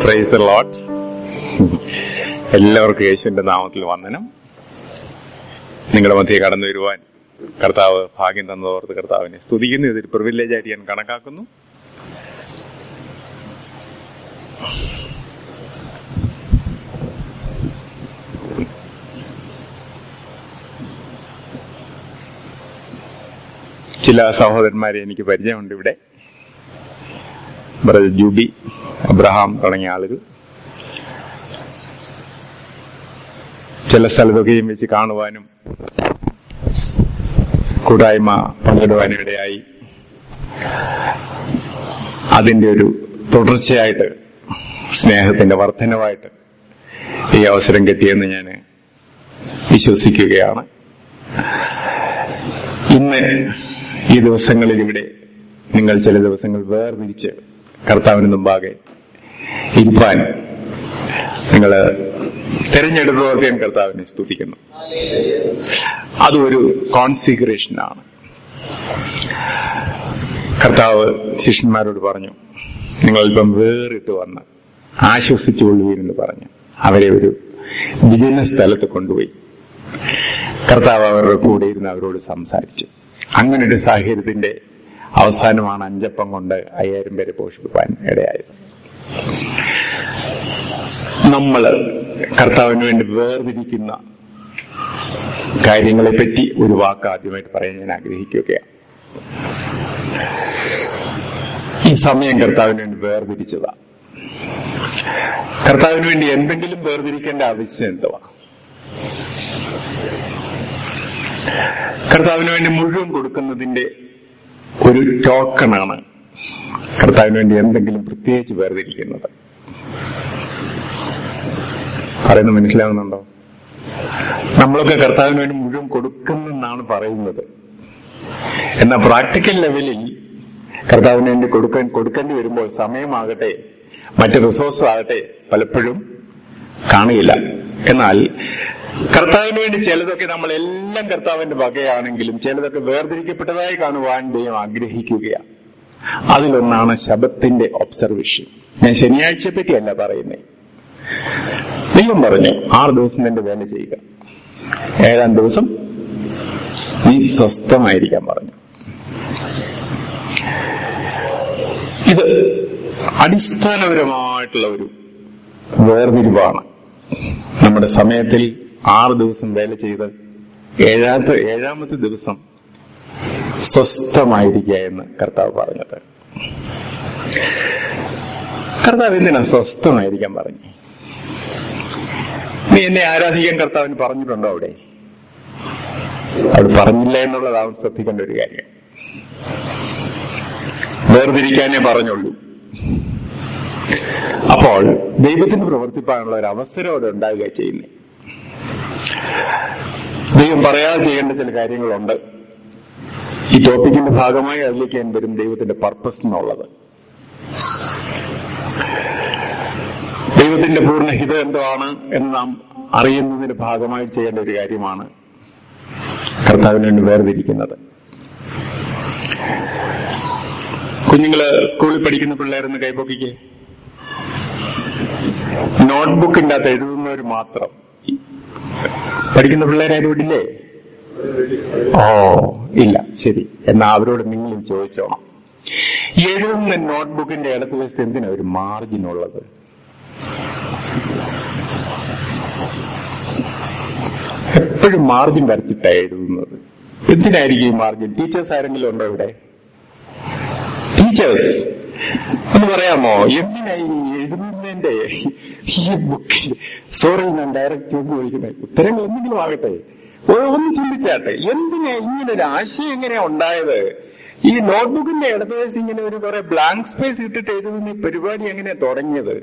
Price ലോട്ട് എല്ലാവർക്കും യേശുവിന്റെ നാമത്തിൽ വന്ദനം നിങ്ങളുടെ മധ്യേ കടന്നു വരുവാൻ കർത്താവ് ഭാഗ്യം തന്നതോർത്ത് കർത്താവിനെ സ്തുതിക്കുന്നു ഇതൊരു പ്രിവിലേജ് ആയിട്ട് ഞാൻ കണക്കാക്കുന്നു ചില സഹോദരന്മാരെ എനിക്ക് പരിചയമുണ്ട് ഇവിടെ ബ്രദർ ജൂബി അബ്രഹാം തുടങ്ങിയ ആളുകൾ ചില സ്ഥലത്തൊക്കെയും വെച്ച് കാണുവാനും കൂട്ടായ്മ പങ്കിടുവാനും ഇടയായി അതിന്റെ ഒരു തുടർച്ചയായിട്ട് സ്നേഹത്തിന്റെ വർധനവായിട്ട് ഈ അവസരം കിട്ടിയെന്ന് ഞാൻ വിശ്വസിക്കുകയാണ് ഇന്ന് ഈ ദിവസങ്ങളിൽ ഇവിടെ നിങ്ങൾ ചില ദിവസങ്ങൾ വേർതിരിച്ച് കർത്താവിന് മുമ്പാകെ ഇരിപ്പാൻ നിങ്ങൾ തെരഞ്ഞെടുത്തവർക്ക് ഞാൻ കർത്താവിനെ സ്തുതിക്കുന്നു അതും ഒരു കോൺസിഗ്രേഷനാണ് കർത്താവ് ശിഷ്യന്മാരോട് പറഞ്ഞു നിങ്ങൾ അല്പം വേറിട്ട് വന്ന് ആശ്വസിച്ചുകൊള്ളുവീരെന്ന് പറഞ്ഞു അവരെ ഒരു വിജന സ്ഥലത്ത് കൊണ്ടുപോയി കർത്താവ് അവരുടെ കൂടെ ഇരുന്ന് അവരോട് സംസാരിച്ചു അങ്ങനെ ഒരു സാഹചര്യത്തിന്റെ അവസാനമാണ് അഞ്ചപ്പം കൊണ്ട് അയ്യായിരം പേരെ പോഷിപ്പിക്കാൻ ഇടയായത് നമ്മൾ കർത്താവിന് വേണ്ടി വേർതിരിക്കുന്ന കാര്യങ്ങളെ പറ്റി ഒരു വാക്ക് ആദ്യമായിട്ട് പറയാൻ ഞാൻ ആഗ്രഹിക്കുകയാണ് ഈ സമയം കർത്താവിന് വേണ്ടി വേർതിരിച്ചതാ കർത്താവിന് വേണ്ടി എന്തെങ്കിലും വേർതിരിക്കേണ്ട ആവശ്യം എന്തുവാ കർത്താവിന് വേണ്ടി മുഴുവൻ കൊടുക്കുന്നതിന്റെ ഒരു ടോക്കണാണ് കർത്താവിന് വേണ്ടി എന്തെങ്കിലും പ്രത്യേകിച്ച് വേർതിരിക്കുന്നത് പറയുന്നത് മനസ്സിലാവുന്നുണ്ടോ നമ്മളൊക്കെ കർത്താവിന് വേണ്ടി മുഴുവൻ കൊടുക്കുന്നെന്നാണ് പറയുന്നത് എന്നാൽ പ്രാക്ടിക്കൽ ലെവലിൽ കർത്താവിന് വേണ്ടി കൊടുക്കാൻ കൊടുക്കേണ്ടി വരുമ്പോൾ സമയമാകട്ടെ മറ്റ് റിസോഴ്സ് ആകട്ടെ പലപ്പോഴും കാണുകയില്ല എന്നാൽ കർത്താവിന് വേണ്ടി ചിലതൊക്കെ നമ്മൾ എല്ലാം കർത്താവിന്റെ വകയാണെങ്കിലും ചിലതൊക്കെ വേർതിരിക്കപ്പെട്ടതായി കാണുവാൻ ദൈവം ആഗ്രഹിക്കുകയാണ് അതിലൊന്നാണ് ശബത്തിന്റെ ഒബ്സർവേഷൻ ഞാൻ ശനിയാഴ്ചയെ പറ്റിയല്ല പറയുന്നേ ദൈവം പറഞ്ഞു ആറ് ദിവസം നിന്റെ വേല ചെയ്യുക ഏഴാം ദിവസം നീ സ്വസ്ഥമായിരിക്കാൻ പറഞ്ഞു ഇത് അടിസ്ഥാനപരമായിട്ടുള്ള ഒരു വേർതിരിവാണ് നമ്മുടെ സമയത്തിൽ ആറ് ദിവസം വേല ചെയ്ത് ഏഴാമത്തെ ഏഴാമത്തെ ദിവസം സ്വസ്ഥമായിരിക്കുക എന്ന് കർത്താവ് പറഞ്ഞത് കർത്താവ് എന്തിനാ സ്വസ്ഥമായിരിക്കാൻ പറഞ്ഞു നീ എന്നെ ആരാധിക്കാൻ കർത്താവിന് പറഞ്ഞിട്ടുണ്ടോ അവിടെ അവിടെ പറഞ്ഞില്ല എന്നുള്ളതാണ് ശ്രദ്ധിക്കേണ്ട ഒരു കാര്യം വേർതിരിക്കാനേ പറഞ്ഞുള്ളൂ അപ്പോൾ ദൈവത്തിന് പ്രവർത്തിപ്പാനുള്ള ഒരു അവസരം അവിടെ ഉണ്ടാകുക ചെയ്യുന്നേ ദൈവം പറയാതെ ചെയ്യേണ്ട ചില കാര്യങ്ങളുണ്ട് ഈ ടോപ്പിക്കിന്റെ ഭാഗമായി അതിലേക്ക് ഞാൻ വരും ദൈവത്തിന്റെ പർപ്പസ് എന്നുള്ളത് ദൈവത്തിന്റെ പൂർണ്ണഹിതം എന്താണ് എന്ന് നാം അറിയുന്നതിന്റെ ഭാഗമായി ചെയ്യേണ്ട ഒരു കാര്യമാണ് കർത്താവിന് വേണ്ടി വേർതിരിക്കുന്നത് കുഞ്ഞുങ്ങള് സ്കൂളിൽ പഠിക്കുന്ന പിള്ളേരെന്ന് കൈപ്പൊക്കിക്ക് നോട്ട്ബുക്കിന്റെ അകത്ത് എഴുതുന്നവർ മാത്രം പഠിക്കുന്ന പിള്ളേരാരും ഇടില്ലേ ഓ ഇല്ല ശരി എന്നാ അവരോട് നിങ്ങൾ ചോദിച്ചോണം എഴുതുന്ന നോട്ട്ബുക്കിന്റെ ഇടത്ത് വശത്ത് എന്തിനാ ഒരു മാർജിൻ ഉള്ളത് എപ്പോഴും മാർജിൻ വരച്ചിട്ടാണ് എഴുതുന്നത് എന്തിനായിരിക്കും ഈ മാർജിൻ ടീച്ചേഴ്സ് ആരെങ്കിലും ഉണ്ടോ ഇവിടെ ടീച്ചേഴ്സ് ഒന്ന് പറയാമോ എന്തിനായി എഴുതുന്നതിന്റെ ഈ ബുക്കിൽ സോറി ഞാൻ ഡയറക്റ്റ് ചോദ്യം ചോദിക്കുന്നത് ഉത്തരങ്ങൾ എന്തെങ്കിലും ആകട്ടെ ഒന്ന് ചിന്തിച്ചാട്ടെ എന്തിനാ ഇങ്ങനെ ഒരു ആശയം എങ്ങനെയാ ഉണ്ടായത് ഈ നോട്ട്ബുക്കിന്റെ ഇടതുവശം ഇങ്ങനെ ഒരു കുറെ ബ്ലാങ്ക് സ്പേസ് ഇട്ടിട്ട് എഴുതുന്ന ഈ പരിപാടി എങ്ങനെയാ തുടങ്ങിയത്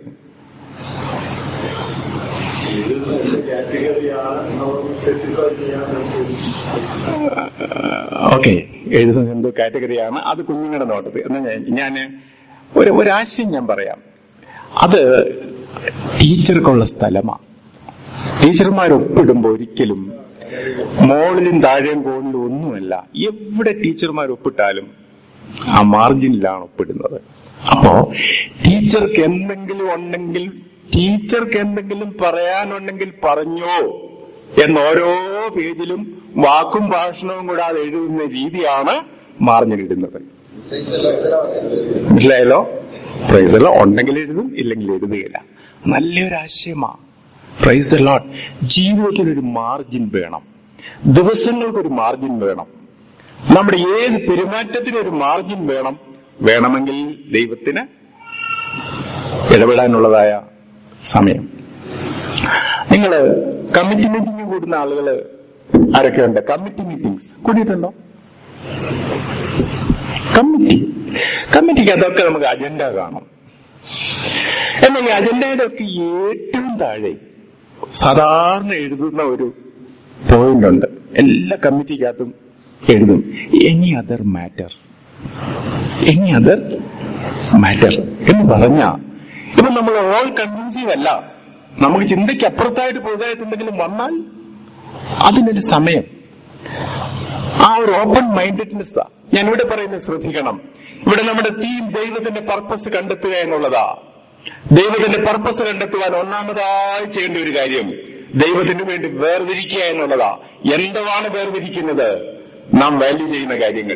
ഓക്കെ എഴുതുന്നത് എന്തോ കാറ്റഗറിയാണ് അത് കുഞ്ഞുങ്ങളുടെ നോട്ടത്തിൽ എന്നാ ഞാൻ ഒരു ഒരാശയം ഞാൻ പറയാം അത് ടീച്ചർക്കുള്ള സ്ഥലമാണ് ടീച്ചർമാർ ഒപ്പിടുമ്പോൾ ഒരിക്കലും മോളിലും താഴെയും കോണിലും ഒന്നുമല്ല എവിടെ ടീച്ചർമാർ ഒപ്പിട്ടാലും ആ മാർജിനിലാണ് ഒപ്പിടുന്നത് അപ്പോ ടീച്ചർക്ക് എന്തെങ്കിലും ഉണ്ടെങ്കിൽ ടീച്ചർക്ക് എന്തെങ്കിലും പറയാനുണ്ടെങ്കിൽ പറഞ്ഞോ എന്ന് ഓരോ പേജിലും വാക്കും ഭാഷണവും കൂടാതെ എഴുതുന്ന രീതിയാണ് മാർജിൻ ഇടുന്നത് മനസ്സിലായല്ലോ പ്രൈസല്ല ഉണ്ടെങ്കിൽ എഴുതും ഇല്ലെങ്കിൽ എഴുതുകയില്ല നല്ലൊരു ആശയമാ പ്രൈസ് ദ ലോട്ട് ജീവിതത്തിൽ ഒരു മാർജിൻ വേണം ദിവസങ്ങൾക്കൊരു മാർജിൻ വേണം നമ്മുടെ ഏത് പെരുമാറ്റത്തിന് ഒരു മാർജിൻ വേണം വേണമെങ്കിൽ ദൈവത്തിന് ഇടപെടാനുള്ളതായ സമയം നിങ്ങൾ കമ്മിറ്റി മീറ്റിംഗ് കൂടുന്ന ആളുകള് ആരൊക്കെ ഉണ്ട് കമ്മിറ്റി മീറ്റിംഗ്സ് കൂടിയിട്ടുണ്ടോ കമ്മിറ്റി കമ്മിറ്റിക്ക് അതൊക്കെ നമുക്ക് അജണ്ട കാണും എന്നാൽ ഈ അജണ്ടയുടെ ഒക്കെ ഏറ്റവും താഴെ സാധാരണ എഴുതുന്ന ഒരു പോയിന്റ് ഉണ്ട് എല്ലാ കമ്മിറ്റിക്കകത്തും എഴുതും any other matter any other matter എന്ന് പറഞ്ഞ ഇപ്പൊ നമ്മൾ ഓൾ കൺക്ലൂസീവ് അല്ല നമുക്ക് ചിന്തയ്ക്ക് അപ്പുറത്തായിട്ട് പുതുതായിട്ട് എന്തെങ്കിലും വന്നാൽ അതിനൊരു സമയം ആ ഒരു ഓപ്പൺ മൈൻഡഡ്നെസ് ഞാൻ ഇവിടെ പറയുന്നത് ശ്രദ്ധിക്കണം ഇവിടെ നമ്മുടെ തീം ദൈവത്തിന്റെ പർപ്പസ് കണ്ടെത്തുക എന്നുള്ളതാ ദൈവത്തിന്റെ പർപ്പസ് കണ്ടെത്തുവാൻ ഒന്നാമതായി ചെയ്യേണ്ട ഒരു കാര്യം ദൈവത്തിന് വേണ്ടി വേർതിരിക്കുക എന്നുള്ളതാ എന്താണ് വേർതിരിക്കുന്നത് നാം വാല്യൂ ചെയ്യുന്ന കാര്യങ്ങൾ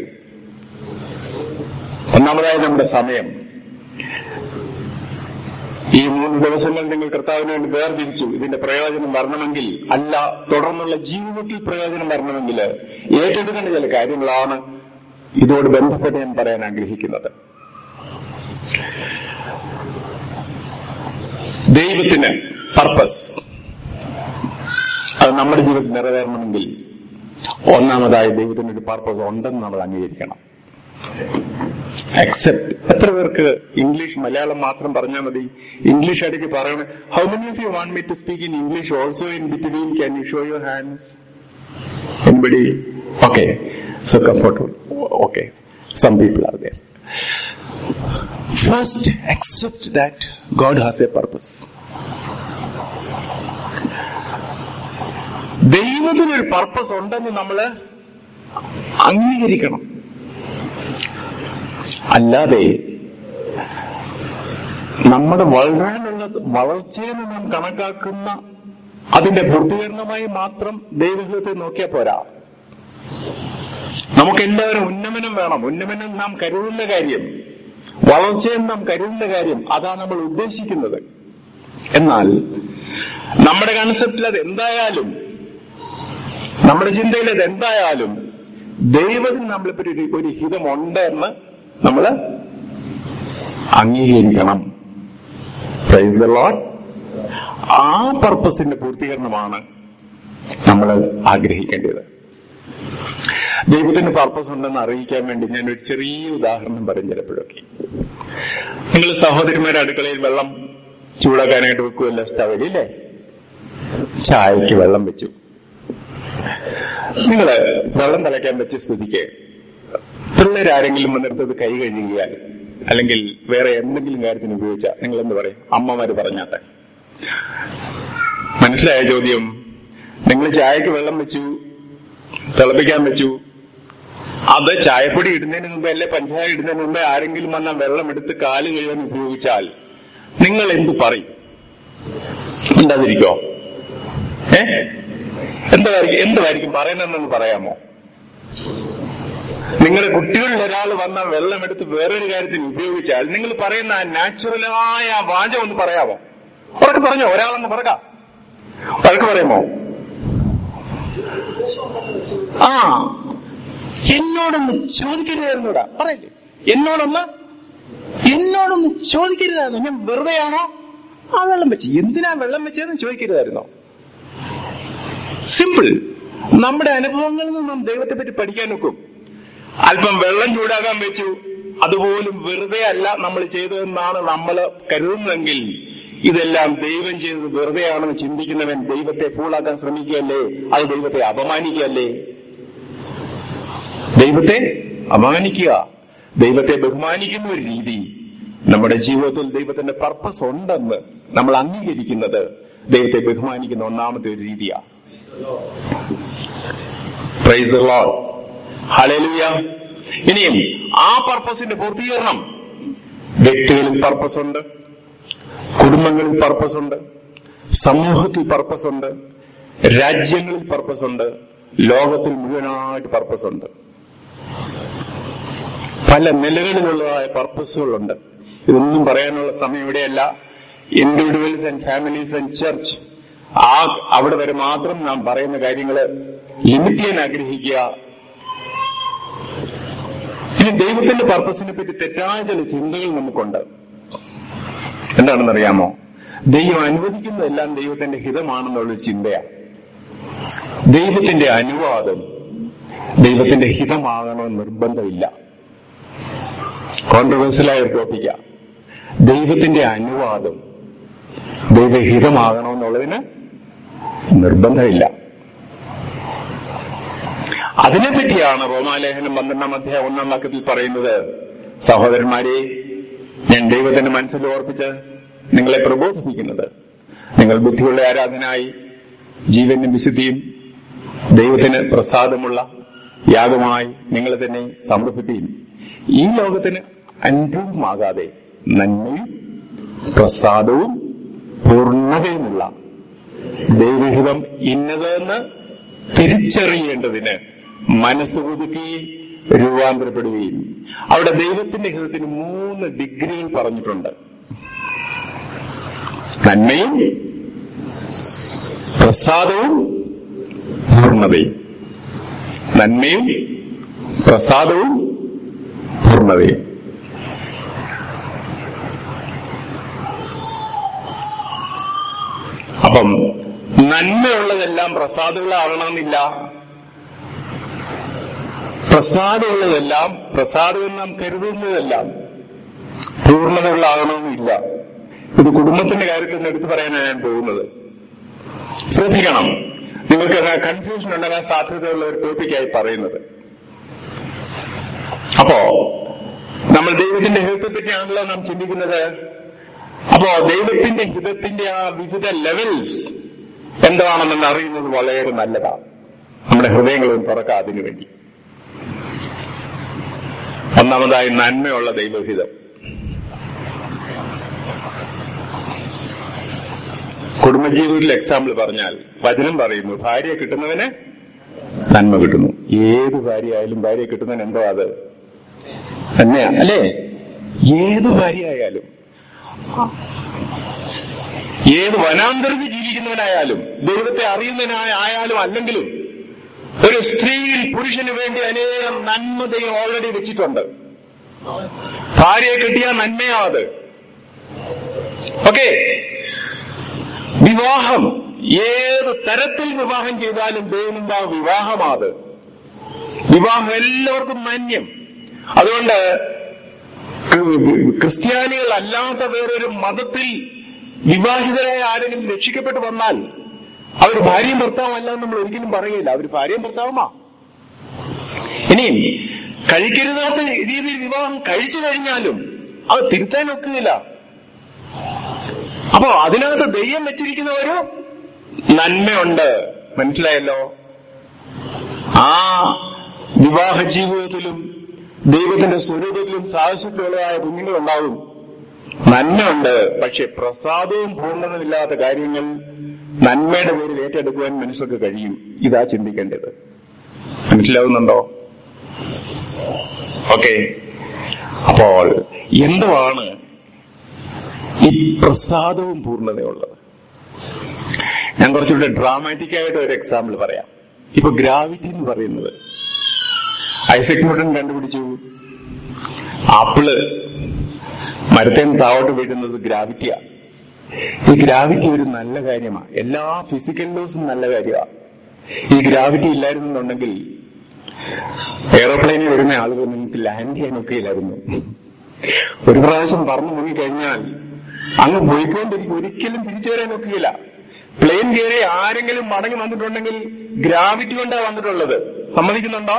ഒന്നാമതായി നമ്മുടെ സമയം ഈ മൂന്ന് ദിവസങ്ങൾ നിങ്ങൾ കർത്താവിന് വേണ്ടി വേർതിരിച്ചു ഇതിന്റെ പ്രയോജനം വരണമെങ്കിൽ അല്ല തുടർന്നുള്ള ജീവിതത്തിൽ പ്രയോജനം വരണമെങ്കിൽ ഏറ്റെടുക്കേണ്ട ചില കാര്യങ്ങളാണ് ഇതോട് ബന്ധപ്പെട്ട് ഞാൻ പറയാൻ ആഗ്രഹിക്കുന്നത് ദൈവത്തിന് പർപ്പസ് അത് നമ്മുടെ ജീവിതത്തിൽ നിറവേറണമെങ്കിൽ ഒന്നാമതായി ദൈവത്തിന് ഒരു പർപ്പസ് ഉണ്ടെന്ന് നമ്മൾ അംഗീകരിക്കണം അക്സെപ്റ്റ് എത്ര പേർക്ക് ഇംഗ്ലീഷ് മലയാളം മാത്രം പറഞ്ഞാൽ മതി ഇംഗ്ലീഷ് ഇടയ്ക്ക് പറയണം how many of you want me to speak in English also in between can you show your hands anybody okay so comfortable okay some people are there first accept that God has a purpose ദൈവത്തിനൊരു purpose ഉണ്ടെന്ന് നമ്മൾ അംഗീകരിക്കണം അല്ലാതെ നമ്മുടെ വളരാനുള്ള വളർച്ചയെ നാം കണക്കാക്കുന്ന അതിന്റെ പൂർത്തീകരണമായി മാത്രം ദൈവത്തെ നോക്കിയാൽ പോരാ നമുക്കെല്ലാവരും ഉന്നമനം വേണം ഉന്നമനം നാം കരുതുന്ന കാര്യം വളർച്ചയും നാം കരുതുന്ന കാര്യം അതാ നമ്മൾ ഉദ്ദേശിക്കുന്നത് എന്നാൽ നമ്മുടെ കൺസെപ്റ്റിൽ അത് എന്തായാലും നമ്മുടെ ചിന്തയിൽ അത് എന്തായാലും ദൈവത്തിന് നമ്മളിപ്പോ ഒരു ഒരു ഹിതമുണ്ട് എന്ന് നമ്മൾ അംഗീകരിക്കണം പ്രൈസ് ദ ലോഡ് ആ പർപ്പസിന്റെ പൂർത്തീകരണമാണ് നമ്മൾ ആഗ്രഹിക്കേണ്ടത് ദൈവത്തിന് പർപ്പസ് ഉണ്ടെന്ന് അറിയിക്കാൻ വേണ്ടി ഞാൻ ഒരു ചെറിയ ഉദാഹരണം പറയും ചിലപ്പോഴൊക്കെ നിങ്ങൾ സഹോദരിമാരുടെ അടുക്കളയിൽ വെള്ളം ചൂടാക്കാനായിട്ട് വെക്കുമല്ലോ സ്റ്റവിൽ ഇല്ലേ ചായക്ക് വെള്ളം വെച്ചു നിങ്ങള് വെള്ളം തിളയ്ക്കാൻ വെച്ച സ്ഥിതിക്ക് പിള്ളേരാരെങ്കിലും വന്നെടുത്തത് കൈ കഴുകിയാൽ അല്ലെങ്കിൽ വേറെ എന്തെങ്കിലും കാര്യത്തിന് ഉപയോഗിച്ചാൽ നിങ്ങൾ എന്ത് പറയും അമ്മമാര് പറഞ്ഞാട്ടെ മനസ്സിലായ ചോദ്യം നിങ്ങൾ ചായക്ക് വെള്ളം വെച്ചു തിളപ്പിക്കാൻ വെച്ചു അത് ചായപ്പൊടി ഇടുന്നതിന് മുമ്പ് അല്ലെ പഞ്ചസാര ഇടുന്നതിന് മുമ്പേ ആരെങ്കിലും വന്നാൽ വെള്ളം എടുത്ത് കാല് കഴുകാൻ ഉപയോഗിച്ചാൽ നിങ്ങൾ എന്തു പറയും ഉണ്ടാതിരിക്കോ ഏ എന്തായിരിക്കും എന്തായിരിക്കും പറയുന്നതെന്ന് പറയാമോ നിങ്ങളുടെ കുട്ടികളിൽ ഒരാൾ വന്ന വെള്ളം എടുത്ത് വേറൊരു കാര്യത്തിന് ഉപയോഗിച്ചാൽ നിങ്ങൾ പറയുന്ന ആ നാച്ചുറലായ ആ വാചകം ഒന്ന് പറയാമോ ഉറക്കെ പറഞ്ഞോ ഒരാളൊന്ന് പറക ഉറക്കെ പറയുമോ ആ എന്നോടൊന്ന് ചോദിക്കരുതായിരുന്നൂടാ പറയില്ലേ എന്നോടൊന്ന് എന്നോടൊന്ന് ചോദിക്കരുതായിരുന്നു ഞാൻ വെറുതെയാണോ ആ വെള്ളം വെച്ച് എന്തിനാ വെള്ളം വെച്ചതെന്ന് ചോദിക്കരുതായിരുന്നോ സിമ്പിൾ നമ്മുടെ അനുഭവങ്ങളിൽ നിന്ന് നാം ദൈവത്തെ പറ്റി പഠിക്കാൻ നോക്കും അല്പം വെള്ളം ചൂടാക്കാൻ വെച്ചു അതുപോലും വെറുതെ അല്ല നമ്മൾ ചെയ്തതെന്നാണ് നമ്മൾ കരുതുന്നതെങ്കിൽ ഇതെല്ലാം ദൈവം ചെയ്തത് വെറുതെയാണെന്ന് ചിന്തിക്കുന്നവൻ ദൈവത്തെ ഫൂളാക്കാൻ ശ്രമിക്കുകയല്ലേ അത് ദൈവത്തെ അപമാനിക്കുകയല്ലേ ദൈവത്തെ അപമാനിക്കുക ദൈവത്തെ ബഹുമാനിക്കുന്ന ഒരു രീതി നമ്മുടെ ജീവിതത്തിൽ ദൈവത്തിന്റെ പർപ്പസ് ഉണ്ടെന്ന് നമ്മൾ അംഗീകരിക്കുന്നത് ദൈവത്തെ ബഹുമാനിക്കുന്ന ഒന്നാമത്തെ ഒരു രീതിയാണ് പ്രൈസ് ദ ലോർഡ് ഹല്ലേലൂയ ഇനിയും ആ പർപ്പസിന്റെ പൂർത്തീകരണം വ്യക്തികളിൽ പർപ്പസ് ഉണ്ട് കുടുംബങ്ങളിൽ പർപ്പസ് ഉണ്ട് സമൂഹത്തിൽ പർപ്പസ് ഉണ്ട് രാജ്യങ്ങളിൽ പർപ്പസ് ഉണ്ട് ലോകത്തിൽ മുഴുവനായിട്ട് പർപ്പസ് ഉണ്ട് പല നിലകളിലുള്ളതായ പർപ്പസുകളുണ്ട് ഇതൊന്നും പറയാനുള്ള സമയം ഇവിടെയല്ല individuals and families and church ആ അവിടെ വരെ മാത്രം നാം പറയുന്ന കാര്യങ്ങൾ ലിമിറ്റ് ചെയ്യാൻ ആഗ്രഹിക്കുക ഇനി ദൈവത്തിന്റെ പർപ്പസിനെ പറ്റി തെറ്റായ ചില ചിന്തകൾ നമുക്കുണ്ട് എന്താണെന്നറിയാമോ ദൈവം അനുവദിക്കുന്നതെല്ലാം ദൈവത്തിന്റെ ഹിതമാണെന്നുള്ളൊരു ചിന്തയാണ് ദൈവത്തിന്റെ അനുവാദം ദൈവത്തിന്റെ ഹിതമാകണമെന്ന് നിർബന്ധമില്ല കോൺട്രവേഴ്സലായ ഒരു ടോപ്പിക്ക ദൈവത്തിന്റെ അനുവാദം ദൈവഹിതമാകണമെന്നുള്ളതിന് നിർബന്ധമില്ല അതിനെപ്പറ്റിയാണ് റോമാലേഖനം പന്ത്രണ്ടാം അധ്യായം ഒന്നാം വാക്യത്തിൽ പറയുന്നത് സഹോദരന്മാരെ ഞാൻ ദൈവത്തിന്റെ മനസ്സിൽ ഓർപ്പിച്ച് നിങ്ങളെ പ്രബോധിപ്പിക്കുന്നത് നിങ്ങൾ ബുദ്ധിയുള്ള ആരാധനായി ജീവനും വിശുദ്ധിയും ദൈവത്തിന് പ്രസാദമുള്ള യാഗമായി നിങ്ങളെ തന്നെ സമർപ്പിക്കുകയും ഈ ലോകത്തിന് അനുരൂപമാകാതെ നന്മയും പ്രസാദവും പൂർണ്ണതയുമുള്ള ദൈവഹിതം ഇന്നതെന്ന് തിരിച്ചറിയേണ്ടതിന് മനസ്സ് പുതുക്കുകയും രൂപാന്തരപ്പെടുകയും അവിടെ ദൈവത്തിന്റെ ഹിതത്തിന് മൂന്ന് ഡിഗ്രികൾ പറഞ്ഞിട്ടുണ്ട് നന്മയും പ്രസാദവും പൂർണ്ണതയും നന്മയും പ്രസാദവും പൂർണ്ണതയും അപ്പം നന്മയുള്ളതെല്ലാം പ്രസാദങ്ങളാകണമെന്നില്ല പ്രസാദമുള്ളതെല്ലാം പ്രസാദം നാം കരുതുന്നതെല്ലാം പൂർണ്ണതകളാകണമെന്നില്ല ഇത് കുടുംബത്തിന്റെ കാര്യത്തിൽ നിന്ന് എടുത്തു പറയാനാണ് ഞാൻ പോകുന്നത് ശ്രദ്ധിക്കണം നിങ്ങൾക്ക് കൺഫ്യൂഷൻ ഉണ്ടാകാൻ സാധ്യതയുള്ള ഒരു ടോപ്പിക്കായി പറയുന്നത് അപ്പോ നമ്മൾ ദൈവത്തിന്റെ ഹിതത്തെ പറ്റിയാണല്ലോ നാം ചിന്തിക്കുന്നത് അപ്പോ ദൈവത്തിന്റെ ഹിതത്തിന്റെ ആ വിവിധ ലെവൽസ് എന്താണെന്ന് അറിയുന്നത് വളരെ നല്ലതാണ് നമ്മുടെ ഹൃദയങ്ങളും തുറക്കാം അതിനു വേണ്ടി ഒന്നാമതായി നന്മയുള്ള ദൈവഹിതം കുടുംബജീവിതത്തിൽ എക്സാമ്പിൾ പറഞ്ഞാൽ വചനം പറയുന്നു ഭാര്യ കിട്ടുന്നവന് നന്മ കിട്ടുന്നു ഏത് ഭാര്യ ആയാലും ഭാര്യ കിട്ടുന്നവന് എന്തോ അത് തന്നെയാ അല്ലേ ഏത് ഭാര്യ ആയാലും ഏത് വനാന്തരത്തിൽ ജീവിക്കുന്നവനായാലും ദൈവത്തെ അറിയുന്നവനായ ആയാലും അല്ലെങ്കിലും ഒരു സ്ത്രീയിൽ പുരുഷന് വേണ്ടി അനേകം നന്മ ദൈവം ഓൾറെഡി വെച്ചിട്ടുണ്ട് ഭാര്യയെ കിട്ടിയ നന്മയാ അത് ഓക്കെ വിവാഹം ഏത് തരത്തിൽ വിവാഹം ചെയ്താലും ദൈവമുണ്ടാ വിവാഹമാത് വിവാഹം എല്ലാവർക്കും മാന്യം അതുകൊണ്ട് ക്രിസ്ത്യാനികൾ അല്ലാത്ത വേറൊരു മതത്തിൽ വിവാഹിതരായ ആരെങ്കിലും രക്ഷിക്കപ്പെട്ടു വന്നാൽ അവർ ഭാര്യയും ഭർത്താവും അല്ല നമ്മൾ ഒരിക്കലും പറയില്ല അവർ ഭാര്യയും ഭർത്താവുമാ ഇനിയും കഴിക്കരുതാത്ത രീതിയിൽ വിവാഹം കഴിച്ചു കഴിഞ്ഞാലും അത് തിരുത്താൻ ഒക്കുകയില്ല അപ്പോ അതിനകത്ത് ദൈവം വെച്ചിരിക്കുന്ന ഒരു നന്മയുണ്ട് മനസ്സിലായല്ലോ ആ വിവാഹ ജീവിതത്തിലും ദൈവത്തിന്റെ സ്വരൂപത്തിലും സാഹചര്യമുള്ളതായ കുഞ്ഞുങ്ങളുണ്ടാവും നന്മയുണ്ട് പക്ഷെ പ്രസാദവും പൂർണ്ണതയില്ലാത്ത കാര്യങ്ങൾ നന്മയുടെ പേരിൽ ഏറ്റെടുക്കുവാൻ മനുഷ്യർക്ക് കഴിയും ഇതാ ചിന്തിക്കേണ്ടത് മനസ്സിലാവുന്നുണ്ടോ ഓക്കെ അപ്പോൾ എന്തുവാണ് ഈ പ്രസാദവും പൂർണ്ണതയുള്ളത് ഞാൻ കുറച്ചുകൂടെ ഡ്രാമാറ്റിക് ആയിട്ട് ഒരു എക്സാമ്പിൾ പറയാം ഇപ്പൊ ഗ്രാവിറ്റി എന്ന് പറയുന്നത് ഐസക് ന്യൂട്ടൺ കണ്ടുപിടിച്ചു ആപ്പിള് മരത്തേന്ന് താവോട്ട് വീഴുന്നത് ഗ്രാവിറ്റിയാ ഈ ഗ്രാവിറ്റി ഒരു നല്ല കാര്യമാണ് എല്ലാ ഫിസിക്കൽ ലോസും നല്ല കാര്യമാണ് ഈ ഗ്രാവിറ്റി ഇല്ലായിരുന്നുണ്ടെങ്കിൽ എയറോപ്ലെയിനിൽ വരുന്ന ആളുകൾ നിങ്ങൾക്ക് ലാൻഡ് ചെയ്യാനൊക്കെ ഇല്ലായിരുന്നു ഒരു പ്രാവശ്യം പറന്നു മുങ്ങിക്കഴിഞ്ഞാൽ അങ്ങ് പോയിക്കൊണ്ടിരിക്കും ഒരിക്കലും തിരിച്ചു വരാൻ ഒക്കുകയില്ല പ്ലെയിൻ കയറി ആരെങ്കിലും മടങ്ങി വന്നിട്ടുണ്ടെങ്കിൽ ഗ്രാവിറ്റി കൊണ്ടാ വന്നിട്ടുള്ളത് സമ്മതിക്കുന്നുണ്ടോ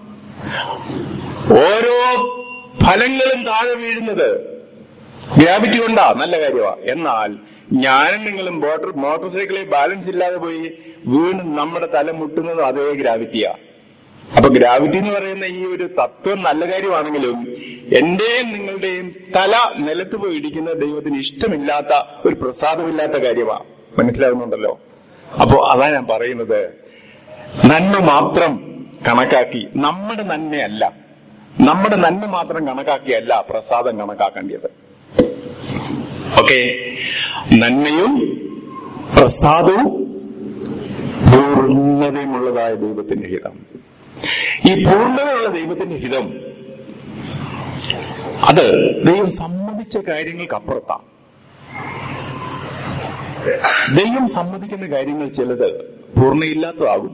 ഓരോ ഫലങ്ങളും താഴെ വീഴുന്നത് ഗ്രാവിറ്റി കൊണ്ടാ നല്ല കാര്യമാണ് എന്നാൽ ഞാനും നിങ്ങളും മോട്ടോർ മോട്ടോർ സൈക്കിളിൽ ബാലൻസ് ഇല്ലാതെ പോയി വീണ് നമ്മുടെ തല മുട്ടുന്നത് അതേ ഗ്രാവിറ്റിയാ അപ്പൊ ഗ്രാവിറ്റി എന്ന് പറയുന്ന ഈ ഒരു തത്വം നല്ല കാര്യമാണെങ്കിലും എന്റെയും നിങ്ങളുടെയും തല നിലത്ത് പോയി ഇടിക്കുന്ന ദൈവത്തിന് ഇഷ്ടമില്ലാത്ത ഒരു പ്രസാദമില്ലാത്ത കാര്യമാണ് മനസ്സിലാവുന്നുണ്ടല്ലോ അപ്പോ അതാ ഞാൻ പറയുന്നത് നന്മ മാത്രം കണക്കാക്കി നമ്മുടെ നന്മയല്ല നമ്മുടെ നന്മ മാത്രം കണക്കാക്കിയല്ല പ്രസാദം കണക്കാക്കേണ്ടത് ഓക്കെ നന്മയും പ്രസാദവും പൂർണ്ണതയുമുള്ളതായ ദൈവത്തിന്റെ ഹിതം ഈ പൂർണ്ണതയുള്ള ദൈവത്തിന്റെ ഹിതം അത് ദൈവം സമ്മതിച്ച കാര്യങ്ങൾക്ക് അപ്പുറത്താണ് ദൈവം സമ്മതിക്കുന്ന കാര്യങ്ങൾ ചിലത് പൂർണ്ണയില്ലാത്തതാകും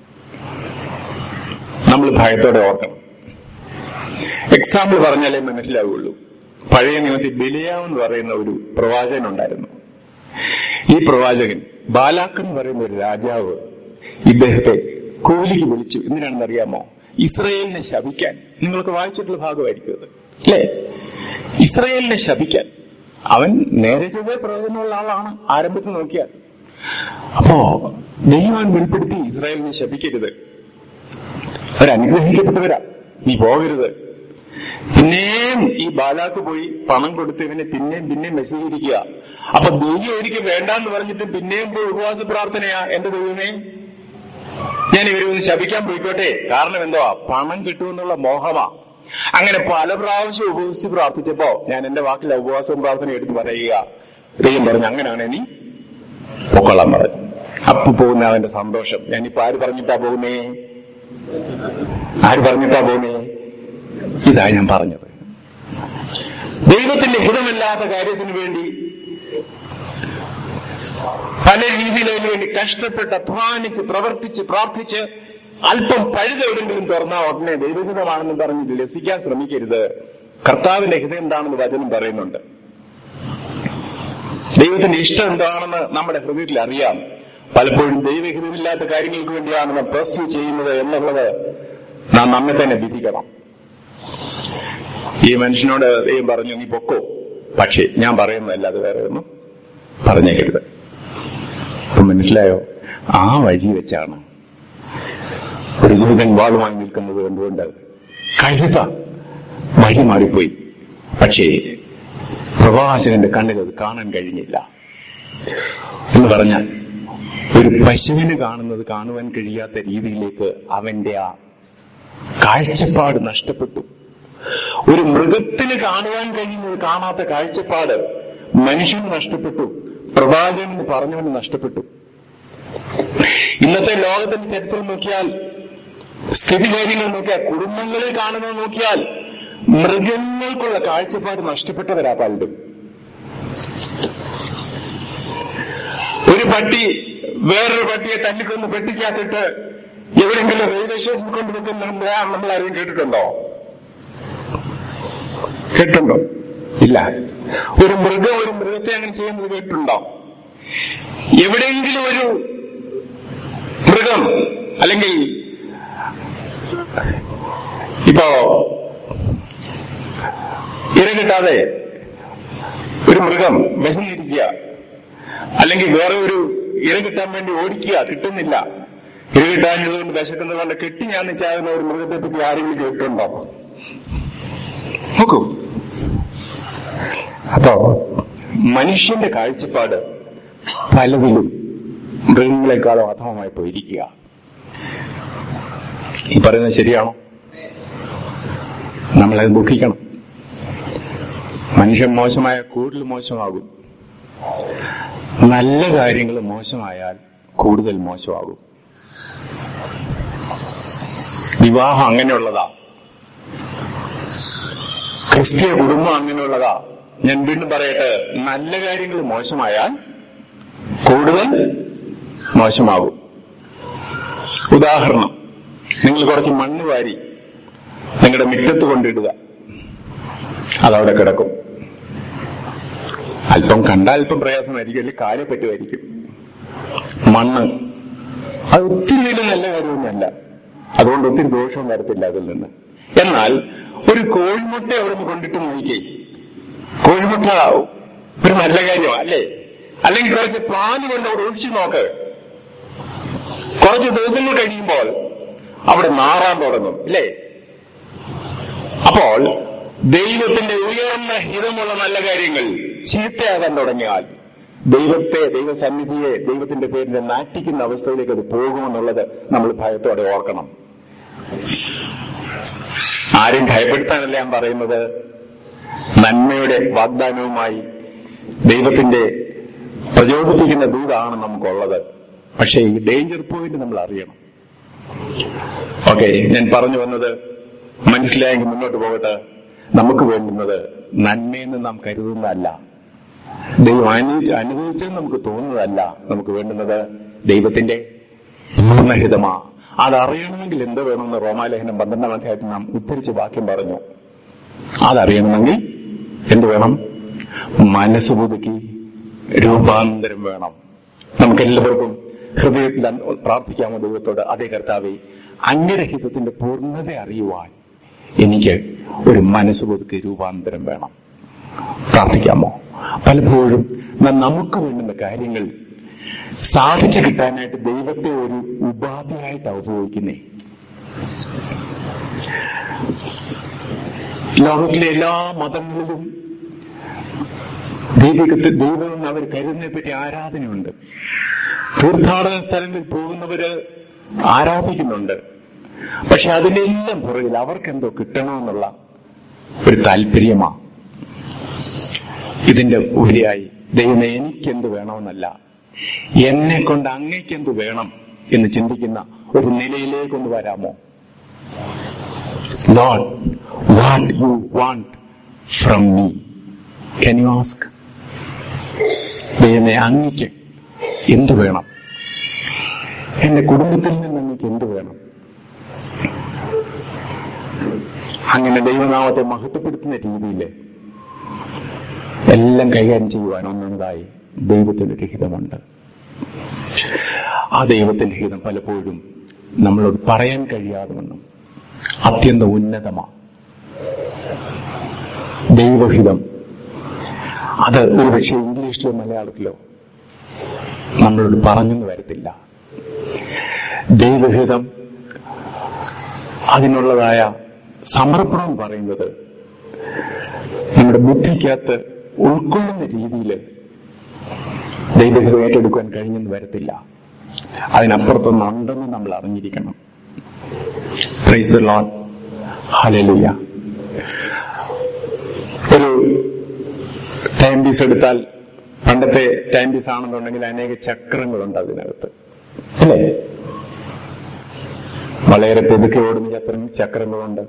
നമ്മൾ ഭയത്തോടെ ഓർക്കണം എക്സാമ്പിൾ പറഞ്ഞാലേ മനസ്സിലാവുള്ളൂ പഴയ നിയമത്തിൽ ബിലിയാം എന്ന് പറയുന്ന ഒരു പ്രവാചകൻ ഉണ്ടായിരുന്നു ഈ പ്രവാചകൻ ബാലാക്ക് എന്ന് പറയുന്ന ഒരു രാജാവ് ഇദ്ദേഹത്തെ കൂലിക്ക് വിളിച്ചു എന്തിനാണെന്ന് അറിയാമോ ഇസ്രയേലിനെ ശപിക്കാൻ നിങ്ങൾക്ക് വായിച്ചിട്ടുള്ള ഭാഗമായിരിക്കും അത് അല്ലേ ഇസ്രയേലിനെ ശപിക്കാൻ അവൻ നേരെ ചൊവ്വേ പ്രയോജനമുള്ള ആളാണ് ആരംഭത്തിൽ നോക്കിയാൽ അപ്പോ ദൈവം വെളിപ്പെടുത്തി ഇസ്രായേലിനെ ശപിക്കരുത് അവരനുഗ്രഹിക്കപ്പെട്ടവരാ നീ പോകരുത് പിന്നെയും ഈ ബാലാക്ക് പോയി പണം കൊടുത്ത് ഇവനെ പിന്നെയും പിന്നെയും മെസ്സേജിരിക്കുക അപ്പൊ ദൈവം എനിക്ക് വേണ്ടാന്ന് പറഞ്ഞിട്ട് പിന്നെയും പോയി ഉപവാസ പ്രാർത്ഥനയാ എന്റെ ദൈവമേ ഞാൻ ഇവരെ ഒന്ന് ശപിക്കാൻ പോയിക്കോട്ടെ കാരണം എന്തുവാ പണം കിട്ടുമെന്നുള്ള മോഹമാ അങ്ങനെ പല പ്രാവശ്യം ഉപവസിച്ച് പ്രാർത്ഥിച്ചപ്പോ ഞാൻ എന്റെ വാക്കിലെ ഉപവാസവും പ്രാർത്ഥന എടുത്ത് പറയുക ദൈവം പറഞ്ഞു അങ്ങനെയാണ് നീ പൊക്കൊള്ളാൻ പറഞ്ഞു അപ്പൊ പോകുന്ന അവന്റെ സന്തോഷം ഞാനിപ്പോ ആര് പറഞ്ഞിട്ടാ പോകുന്നേ ആര് പറഞ്ഞിട്ടാ പോകുന്നേ ഇതാ ഞാൻ പറഞ്ഞത് ദൈവത്തിന്റെ ഹിതമല്ലാത്ത കാര്യത്തിന് വേണ്ടി പല രീതിയിൽ അതിനു വേണ്ടി കഷ്ടപ്പെട്ട് അധ്വാനിച്ച് പ്രവർത്തിച്ച് പ്രാർത്ഥിച്ച് അല്പം പഴുത എവിടെങ്കിലും തുറന്നാ ഉടനെ ദൈവഹിതമാണെന്ന് പറഞ്ഞ് ലസിക്കാൻ ശ്രമിക്കരുത് കർത്താവിന്റെ ഹിതം എന്താണെന്ന് വചനം പറയുന്നുണ്ട് ദൈവത്തിന്റെ ഇഷ്ടം എന്താണെന്ന് നമ്മുടെ ഹൃദയത്തിൽ അറിയാം പലപ്പോഴും ദൈവഹിതമില്ലാത്ത കാര്യങ്ങൾക്ക് വേണ്ടിയാണ് നാം പ്രസ് ചെയ്യുന്നത് എന്നുള്ളത് നാം നമ്മെ തന്നെ വിധിക്കണം ഈ മനുഷ്യനോട് ദൈവം പറഞ്ഞു നീ പൊക്കോ പക്ഷേ ഞാൻ പറയുന്നതല്ലാതെ വേറെ ഒന്നും പറഞ്ഞേക്കരുത് അപ്പൊ മനസ്സിലായോ ആ വഴി വെച്ചാണ് ഒരു ദൂതൻ വാളുമായി നിൽക്കുന്നത് കണ്ടുകൊണ്ട് കഴുത വഴി മാറിപ്പോയി പക്ഷേ പ്രവാചകന്റെ കണ്ണിൽ അത് കാണാൻ കഴിഞ്ഞില്ല എന്ന് പറഞ്ഞാൽ ഒരു പശുവിന് കാണുന്നത് കാണുവാൻ കഴിയാത്ത രീതിയിലേക്ക് അവന്റെ ആ കാഴ്ചപ്പാട് നഷ്ടപ്പെട്ടു ഒരു മൃഗത്തിന് കാണുവാൻ കഴിയുന്നത് കാണാത്ത കാഴ്ചപ്പാട് മനുഷ്യന് നഷ്ടപ്പെട്ടു പ്രവാചകന് പറഞ്ഞവന് നഷ്ടപ്പെട്ടു ഇന്നത്തെ ലോകത്തിന്റെ ചരിത്രം നോക്കിയാൽ സ്ഥിതികാര്യങ്ങൾ നോക്കിയാൽ കുടുംബങ്ങളിൽ കാണുന്നത് നോക്കിയാൽ മൃഗങ്ങൾക്കുള്ള കാഴ്ചപ്പാട് നഷ്ടപ്പെട്ടവരാ പലരും ഒരു പട്ടി വേറൊരു പട്ടിയെ തല്ലിക്കൊന്ന് പെട്ടിക്കകത്തിട്ട് എവിടെയെങ്കിലും റെയിൽവേ സ്റ്റേഷനിൽ കൊണ്ട് നിൽക്കുന്ന നമ്മൾ ആരെയും കേട്ടിട്ടുണ്ടോ കേട്ടിട്ടുണ്ടോ ഇല്ല ഒരു മൃഗം ഒരു മൃഗത്തെ അങ്ങനെ ചെയ്യുന്നത് കേട്ടിട്ടുണ്ടോ എവിടെയെങ്കിലും ഒരു മൃഗം അല്ലെങ്കിൽ ഇപ്പോ ഇര കിട്ടാതെ ഒരു മൃഗം വിശന്നിരിക്കുക അല്ലെങ്കിൽ വേറെ ഒരു ഇര കിട്ടാൻ വേണ്ടി ഓടിക്കുക കിട്ടുന്നില്ല ഇര കിട്ടാനുള്ളതുകൊണ്ട് വിശക്കുന്നത് കൊണ്ട് കെട്ടി ഞാൻ നിച്ചാകുന്ന ഒരു മൃഗത്തെ പറ്റി ആരെങ്കിലും കേട്ടിട്ടുണ്ടോ നോക്കൂ അപ്പോ മനുഷ്യന്റെ കാഴ്ചപ്പാട് പലതിലും മൃഗങ്ങളെക്കാളും അധമമായി പോയിരിക്കുക ഈ പറയുന്നത് ശരിയാണോ നമ്മളത് ദുഃഖിക്കണം മനുഷ്യൻ മോശമായ കൂടുതൽ മോശമാകും നല്ല കാര്യങ്ങൾ മോശമായാൽ കൂടുതൽ മോശമാകും വിവാഹം അങ്ങനെയുള്ളതാ ക്രിസ്തീയ കുടുംബം അങ്ങനെയുള്ളതാ ഞാൻ വീണ്ടും പറയട്ടെ നല്ല കാര്യങ്ങൾ മോശമായാൽ കൂടുതൽ മോശമാകും ഉദാഹരണം നിങ്ങൾ കുറച്ച് മണ്ണ് വാരി നിങ്ങളുടെ മുറ്റത്ത് കൊണ്ടിടുക അതവിടെ കിടക്കും അല്പം കണ്ടാൽ അല്പം പ്രയാസമായിരിക്കും അല്ലെങ്കിൽ കാര്യം പറ്റുമായിരിക്കും മണ്ണ് അത് ഒത്തിരി വലിയ നല്ല കാര്യമൊന്നുമല്ല അതുകൊണ്ട് ഒത്തിരി ദോഷവും വരത്തില്ല അതിൽ നിന്ന് എന്നാൽ ഒരു കോഴിമുട്ട അവിടെ നിന്ന് കൊണ്ടിട്ട് നോക്കിക്കേ കോഴിമുട്ട ഒരു നല്ല കാര്യമാണ് അല്ലേ അല്ലെങ്കിൽ കുറച്ച് പാല് കൊണ്ട് അവിടെ ഒഴിച്ചു നോക്ക് കുറച്ച് ദിവസങ്ങൾ കഴിയുമ്പോൾ അവിടെ നാറാൻ തുടങ്ങും ഇല്ലേ അപ്പോൾ ദൈവത്തിന്റെ ഉയർന്ന ഹിതമുള്ള നല്ല കാര്യങ്ങൾ ചീത്തയാകാൻ തുടങ്ങിയാൽ ദൈവത്തെ ദൈവസന്നിധിയെ ദൈവത്തിന്റെ പേരിൽ നാറ്റിക്കുന്ന അവസ്ഥയിലേക്ക് അത് പോകുമെന്നുള്ളത് നമ്മൾ ഭയത്തോടെ ഓർക്കണം ആരും ഭയപ്പെടുത്താനല്ല ഞാൻ പറയുന്നത് നന്മയുടെ വാഗ്ദാനവുമായി ദൈവത്തിന്റെ പ്രചോദിപ്പിക്കുന്ന ദൂതാണ് നമുക്കുള്ളത് പക്ഷേ ഈ ഡേഞ്ചർ പോയിന്റ് നമ്മൾ അറിയണം ഓക്കെ ഞാൻ പറഞ്ഞു വന്നത് മനസ്സിലായെങ്കിൽ മുന്നോട്ട് പോകട്ടെ നമുക്ക് വേണ്ടുന്നത് നന്മയെന്ന് നാം കരുതുന്നതല്ല ദൈവം അനുഭവിച്ച് അനുഭവിച്ചെന്ന് നമുക്ക് തോന്നുന്നതല്ല നമുക്ക് വേണ്ടുന്നത് ദൈവത്തിന്റെ പൂർണ്ണഹിതമാ അതറിയണമെങ്കിൽ എന്ത് വേണമെന്ന് റോമാലേഖനം പന്ത്രണ്ടാം അധ്യായത്തിൽ നാം ഉദ്ധരിച്ച് വാക്യം പറഞ്ഞു അതറിയണമെങ്കിൽ എന്ത് വേണം മനസ്സ് പുതുക്കി രൂപാന്തരം വേണം നമുക്കെല്ലാവർക്കും ഹൃദയത്തിൽ അന്ന് പ്രാർത്ഥിക്കാമോ ദൈവത്തോട് അതേ കർത്താവെ അങ്ങയുടെ ഹിതത്തിന്റെ പൂർണ്ണത അറിയുവാൻ എനിക്ക് ഒരു മനസ്സ് പുതുക്കി രൂപാന്തരം വേണം പ്രാർത്ഥിക്കാമോ പലപ്പോഴും നാം നമുക്ക് വേണ്ടുന്ന കാര്യങ്ങൾ സാധിച്ചു കിട്ടാനായിട്ട് ദൈവത്തെ ഒരു ഉപാധിയായിട്ട് ഉപയോഗിക്കുന്നേ ലോകത്തിലെ എല്ലാ മതങ്ങളിലും ദൈവികത്തെ ദൈവം അവർ കരുതിനെ പറ്റി ആരാധനയുണ്ട് തീർത്ഥാടന സ്ഥലങ്ങളിൽ പോകുന്നവര് ആരാധിക്കുന്നുണ്ട് പക്ഷെ അതിനെല്ലാം പുറകിൽ അവർക്കെന്തോ കിട്ടണമെന്നുള്ള ഒരു താല്പര്യമാ ഇതിന്റെ ഉപരിയായി ദൈവമേ എനിക്കെന്ത് വേണമെന്നല്ല എന്നെ കൊണ്ട് അങ്ങേക്കെന്ത് വേണം എന്ന് ചിന്തിക്കുന്ന ഒരു നിലയിലേക്ക് ഒന്ന് വരാമോ Lord what you want from me can you ask ദൈവമേ അങ്ങയ്ക്ക് എന്ത് വേണം എന്റെ കുടുംബത്തിൽ നിന്ന് അങ്ങക്ക് എന്ത് വേണം അങ്ങനെ ദൈവനാമത്തെ മഹത്വപ്പെടുത്തുന്ന രീതിയിൽ എല്ലാം കൈകാര്യം ചെയ്യുവാൻ ഒന്നൊന്നതായി ദൈവത്തിന്റെ ഹിതമുണ്ട് ആ ദൈവത്തിന്റെ ഹിതം പലപ്പോഴും നമ്മളോട് പറയാൻ കഴിയാതെ വന്നു അത്യന്തം ഉന്നതമാണ് ദൈവഹിതം അത് ഒരുപക്ഷെ ഇംഗ്ലീഷിലോ മലയാളത്തിലോ നമ്മളോട് പറഞ്ഞെന്ന് വരത്തില്ല ദൈവഹിതം അതിനുള്ളതായ സമർപ്പണം എന്ന് പറയുന്നത് നമ്മുടെ ബുദ്ധിക്കകത്ത് ഉൾക്കൊള്ളുന്ന രീതിയിൽ ദൈവഹിതം ഏറ്റെടുക്കാൻ കഴിഞ്ഞെന്ന് വരത്തില്ല അതിനപ്പുറത്തൊന്നുണ്ടെന്ന് നമ്മൾ അറിഞ്ഞിരിക്കണം പ്രൈസ് ദ ലോൺ ഹലലുയ ഒരു ടൈം പീസ് എടുത്താൽ പണ്ടത്തെ ടൈം പീസ് ആണെന്നുണ്ടെങ്കിൽ അനേക ചക്രങ്ങളുണ്ട് അതിനകത്ത് അല്ലേ വളരെ പെതുക്കെ ഓടുന്ന ചക്രം ചക്രങ്ങളുണ്ട്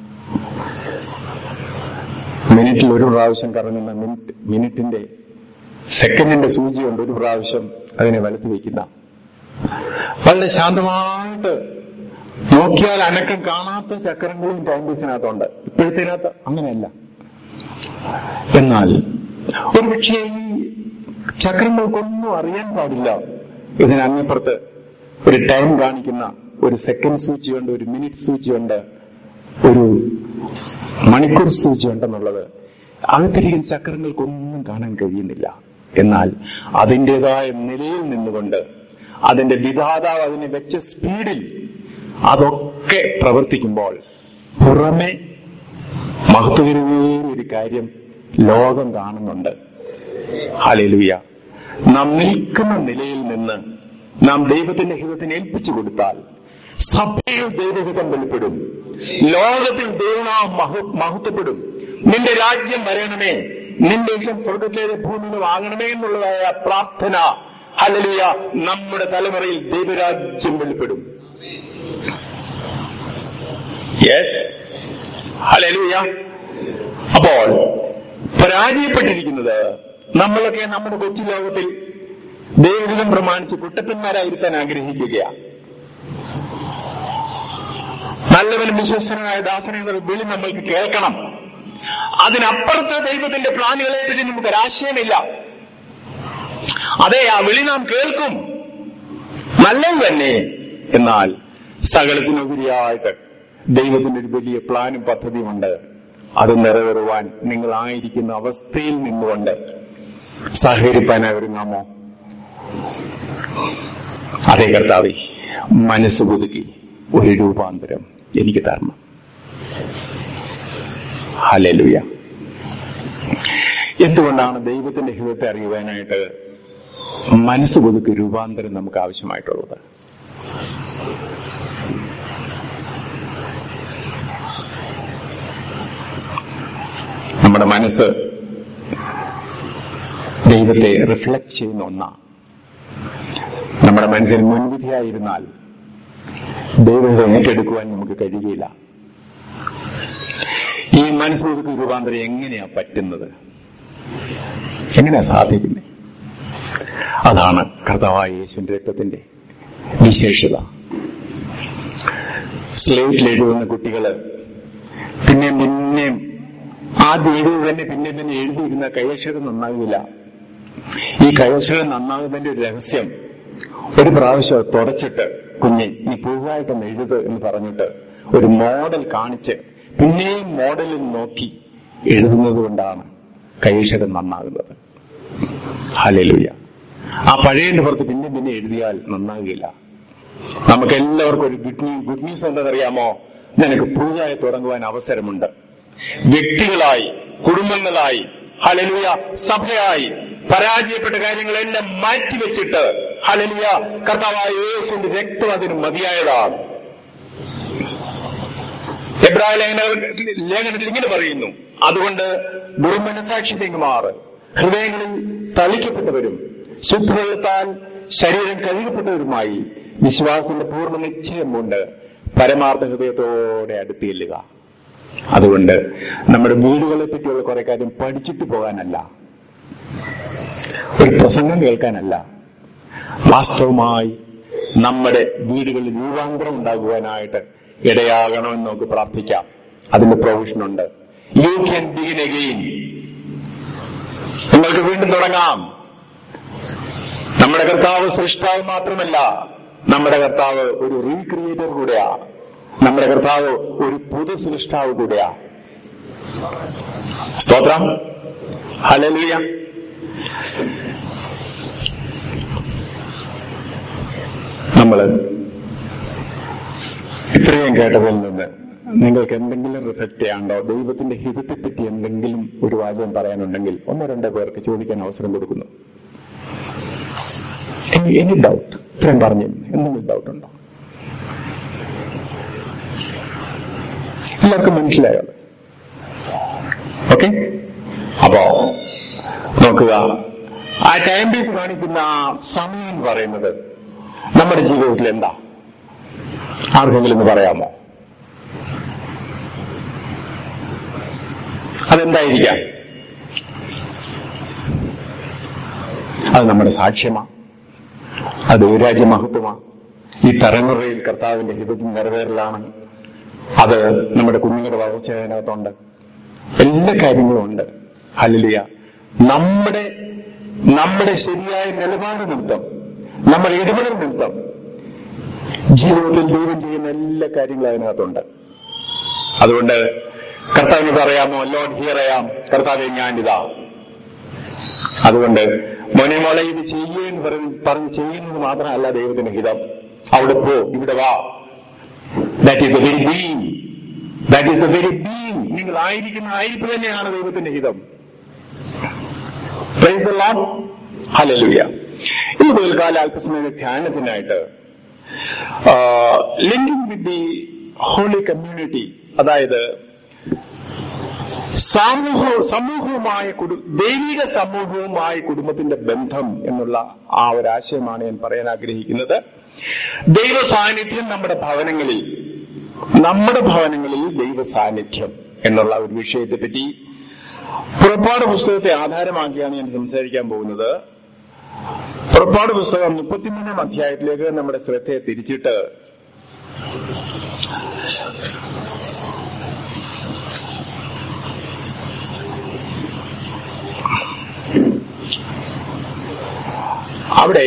മിനിറ്റിൽ ഒരു പ്രാവശ്യം കറങ്ങുന്ന മിനിറ്റ് മിനിറ്റിന്റെ സെക്കൻഡിന്റെ സൂചിയുണ്ട് ഒരു പ്രാവശ്യം അതിനെ വലത്ത് വയ്ക്കുന്ന വളരെ ശാന്തമായിട്ട് നോക്കിയാൽ അനക്കം കാണാത്ത ചക്രങ്ങളും ടൈം പീസിനകത്തുണ്ട് ഇപ്പോഴത്തേനകത്ത് അങ്ങനെയല്ല എന്നാൽ ഒരുപക്ഷെ ഈ ചക്രങ്ങൾക്കൊന്നും അറിയാൻ പാടില്ല ഇതിന് അങ്ങപ്പുറത്ത് ഒരു ടൈം കാണിക്കുന്ന ഒരു സെക്കൻഡ് സൂചിയുണ്ട് ഒരു മിനിറ്റ് സൂചിയുണ്ട് ഒരു മണിക്കൂർ സൂചി ഉണ്ടെന്നുള്ളത് അകത്തിരിക്കുന്ന ചക്രങ്ങൾക്കൊന്നും കാണാൻ കഴിയുന്നില്ല എന്നാൽ അതിൻ്റെതായ നിലയിൽ നിന്നുകൊണ്ട് അതിന്റെ വിധാതാവ് അതിനെ വെച്ച സ്പീഡിൽ അതൊക്കെ പ്രവർത്തിക്കുമ്പോൾ പുറമെ മഹത്വകരമായ ഒരു കാര്യം ലോകം കാണുന്നുണ്ട് ഹാലേലുയ നാം നിൽക്കുന്ന നിലയിൽ നിന്ന് നാം ദൈവത്തിന്റെ ഹിതത്തിന് ഏൽപ്പിച്ചു കൊടുത്താൽ സഭയിൽ ദൈവഹിതം വെളിപ്പെടും ലോകത്തിൽ ദൈവനാം മഹ- മഹത്വപ്പെടും നിന്റെ രാജ്യം വരണമേ നിന്റെ ഇഷ്ടം സ്വർഗത്തിലെ ഭൂമിയിലും ആകണമേ എന്നുള്ളതായ പ്രാർത്ഥന ഹലലിയ നമ്മുടെ തലമുറയിൽ ദൈവരാജ്യം വെളിപ്പെടും യെസ് ഹലലിയ അപ്പോൾ പരാജയപ്പെട്ടിരിക്കുന്നത് നമ്മളൊക്കെ നമ്മുടെ കൊച്ചു ലോകത്തിൽ ദൈവഹിതം പ്രമാണിച്ച് കുട്ടപ്പന്മാരായിരുത്താൻ ആഗ്രഹിക്കുകയാണ് നല്ലവനും വിശ്വസനായ ദാസനെ എന്നുള്ള വിളി നമ്മൾക്ക് കേൾക്കണം അതിനപ്പുറത്ത് ദൈവത്തിന്റെ പ്ലാനുകളെ പറ്റി നമുക്ക് ഒരാശയമില്ല അതെ ആ വിളി നാം കേൾക്കും നല്ലത് തന്നെ എന്നാൽ സകലത്തിനുപരിയായിട്ട് ദൈവത്തിന്റെ ഒരു വലിയ പ്ലാനും പദ്ധതിയുമുണ്ട് അത് നിറവേറുവാൻ നിങ്ങളായിരിക്കുന്ന അവസ്ഥയിൽ നിന്നുകൊണ്ട് സഹകരിപ്പാനായി ഒരുങ്ങാമോ അതേ കർത്താവെ മനസ്സ് പുതുക്കി ഒരു രൂപാന്തരം എനിക്ക് തരണം ഹലലുയ എന്തുകൊണ്ടാണ് ദൈവത്തിന്റെ ഹിതത്തെ അറിയുവാനായിട്ട് മനസ്സ് പുതുക്കി രൂപാന്തരം നമുക്ക് ആവശ്യമായിട്ടുള്ളത് നമ്മുടെ മനസ്സ് ദൈവത്തെ റിഫ്ലക്ട് ചെയ്യുന്ന ഒന്നാണ് നമ്മുടെ മനസ്സിൽ മുൻവിധിയായിരുന്നാൽ ദൈവത്തെ ഏറ്റെടുക്കുവാൻ നമുക്ക് കഴിയുകയില്ല ഈ മനസ്സുകൾക്ക് രൂപാന്തരം എങ്ങനെയാ പറ്റുന്നത് എങ്ങനെയാ സാധിക്കുന്നത് അതാണ് കർത്താവായ യേശുവിന്റെ രക്തത്തിന്റെ വിശേഷത സ്ലേറ്റിൽ എഴുതുന്ന കുട്ടികള് പിന്നെയും പിന്നെയും ആദ്യം എഴുതി തന്നെ പിന്നെ പിന്നെ എഴുതിയിരുന്ന കൈയക്ഷരം നന്നാകില്ല ഈ കൈയക്ഷരം നന്നാകുന്നതിന്റെ ഒരു രഹസ്യം ഒരു പ്രാവശ്യം തുടച്ചിട്ട് കുഞ്ഞെ നീ പുതുതായിട്ടൊന്ന് എഴുത് എന്ന് പറഞ്ഞിട്ട് ഒരു മോഡൽ കാണിച്ച് പിന്നെയും മോഡലിൽ നോക്കി എഴുതുന്നത് കൊണ്ടാണ് കൈയക്ഷരം നന്നാകുന്നത് ഹലലുയ ആ പഴയതിന്റെ പുറത്ത് പിന്നെ പിന്നെ എഴുതിയാൽ നന്നാകുകയില്ല നമുക്ക് എല്ലാവർക്കും ഒരു ഗുഡ് ന്യൂസ് ഗുഡ് ന്യൂസ് എന്താണെന്നറിയാമോ നിനക്ക് പുതുതായി തുടങ്ങുവാൻ അവസരമുണ്ട് വ്യക്തികളായി കുടുംബങ്ങളായി ഹലലുയ സഭയായി പരാജയപ്പെട്ട കാര്യങ്ങളെല്ലാം മാറ്റിവെച്ചിട്ട് ഹലലുയ കർത്താവായ യേശുവിന്റെ രക്തം അതിന് മതിയായതാണ് എബ്രായ ലേഖന ലേഖനത്തിൽ ഇങ്ങനെ പറയുന്നു അതുകൊണ്ട് ദുർമനസാക്ഷിയിലേക്ക് മാറ് ഹൃദയങ്ങളിൽ തളിക്കപ്പെട്ടവരും ശുദ്ധവെള്ളത്താൽ ശരീരം കഴുകപ്പെട്ടവരുമായി വിശ്വാസത്തിന്റെ പൂർണ്ണ നിശ്ചയം കൊണ്ട് പരമാർത്ഥ ഹൃദയത്തോടെ അടുത്ത് ചെല്ലുക അതുകൊണ്ട് നമ്മുടെ വീടുകളെ പറ്റിയുള്ള കുറെ കാര്യം പഠിച്ചിട്ട് പോകാനല്ല ഒരു പ്രസംഗം കേൾക്കാനല്ല വാസ്തവമായി നമ്മുടെ വീടുകളിൽ രൂപാന്തരം ഉണ്ടാകുവാനായിട്ട് ഇടയാകണമെന്ന് നമുക്ക് പ്രാർത്ഥിക്കാം അതിന്റെ പ്രൊവിഷൻ ഉണ്ട് യു ക്യാൻ ബിഗിൻ അഗെയിൻ നിങ്ങൾക്ക് വീണ്ടും തുടങ്ങാം നമ്മുടെ കർത്താവ് സൃഷ്ടാവ് മാത്രമല്ല നമ്മുടെ കർത്താവ് ഒരു റീക്രിയേറ്റർ കൂടെയാ നമ്മുടെ കർത്താവ് ഒരു പുതു സൃഷ്ടാവ് കൂടെയാ സ്തോത്രം ഹലലിയ നമ്മള് ഇത്രയും കേട്ടതിൽ നിന്ന് നിങ്ങൾക്ക് എന്തെങ്കിലും റിഫ്ലക്ട് ചെയ്യാണ്ടോ ദൈവത്തിന്റെ ഹിതത്തെ പറ്റി എന്തെങ്കിലും ഒരു വാചകം പറയാനുണ്ടെങ്കിൽ ഒന്നോ രണ്ടോ പേർക്ക് ചോദിക്കാൻ അവസരം കൊടുക്കുന്നു എനി ഡൗട്ട് ഇത്രയും പറഞ്ഞു എന്തെങ്കിലും ഡൗട്ട് ഉണ്ടോ എല്ലാവർക്കും മനസ്സിലായോ ഓക്കെ അപ്പോ നോക്കുക ആ ടൈം പീസ് കാണിക്കുന്ന ആ സമയം എന്ന് പറയുന്നത് നമ്മുടെ ജീവിതത്തിൽ എന്താ ആർക്കെങ്കിലും ഒന്ന് പറയാമോ അതെന്തായിരിക്കാം അത് നമ്മുടെ സാക്ഷ്യമാ അത് ദൈവരാജ്യമഹത്വമാ ഈ തലമുറയിൽ കർത്താവിന്റെ ഹിതത്തിൽ നിറവേറലാണ് അത് നമ്മുടെ കുഞ്ഞുങ്ങളുടെ വളർച്ച അതിനകത്തുണ്ട് എല്ലാ കാര്യങ്ങളും ഉണ്ട് ഹല്ലേലൂയ നമ്മുടെ നമ്മുടെ ശരിയായ നിലപാട് നിമിത്തം നമ്മുടെ ഇടപെടൽ നിമിത്തം ജീവിതത്തിൽ ദൈവം ചെയ്യുന്ന എല്ലാ കാര്യങ്ങളും അതിനകത്തുണ്ട് അതുകൊണ്ട് കർത്താവിന് പറയാമോ ലോഡ് ഹിയർ അയാം കർത്താവെ ഞാനിതാ അതുകൊണ്ട് മോനെ മോളെ ഇത് ചെയ്യുമെന്ന് പറഞ്ഞ് പറഞ്ഞ് ചെയ്യുന്നത് മാത്രമല്ല ദൈവത്തിന്റെ ഹിതം അവിടെ പോ ഇവിടെ വാ that is the very being that is the very being നിങ്ങൾ ആയിരിക്കുന്ന ആയിരിപ്പ് തന്നെയാണ് ദൈവത്തിന്റെ ഹിതം പ്രൈസ് ലോഡ് ഹല്ലേലൂയ ഈ പകൽക്കാല അല്പസമയ ധ്യാനത്തിനായിട്ട് linking with the holy community അതായത് സമൂഹ സമൂഹവുമായ കുടു ദൈവിക സമൂഹവുമായ കുടുംബത്തിന്റെ ബന്ധം എന്നുള്ള ആ ഒരു ആശയമാണ് ഞാൻ പറയാൻ ആഗ്രഹിക്കുന്നത് ദൈവ സാന്നിധ്യം നമ്മുടെ ഭവനങ്ങളിൽ നമ്മുടെ ഭവനങ്ങളിൽ ദൈവ സാന്നിധ്യം എന്നുള്ള ഒരു വിഷയത്തെ പറ്റി പുറപ്പാട് പുസ്തകത്തെ ആധാരമാക്കിയാണ് ഞാൻ സംസാരിക്കാൻ പോകുന്നത് പുറപ്പാട് പുസ്തകം മുപ്പത്തിമൂന്നാം അധ്യായത്തിലേക്ക് നമ്മുടെ ശ്രദ്ധയെ തിരിച്ചിട്ട് അവിടെ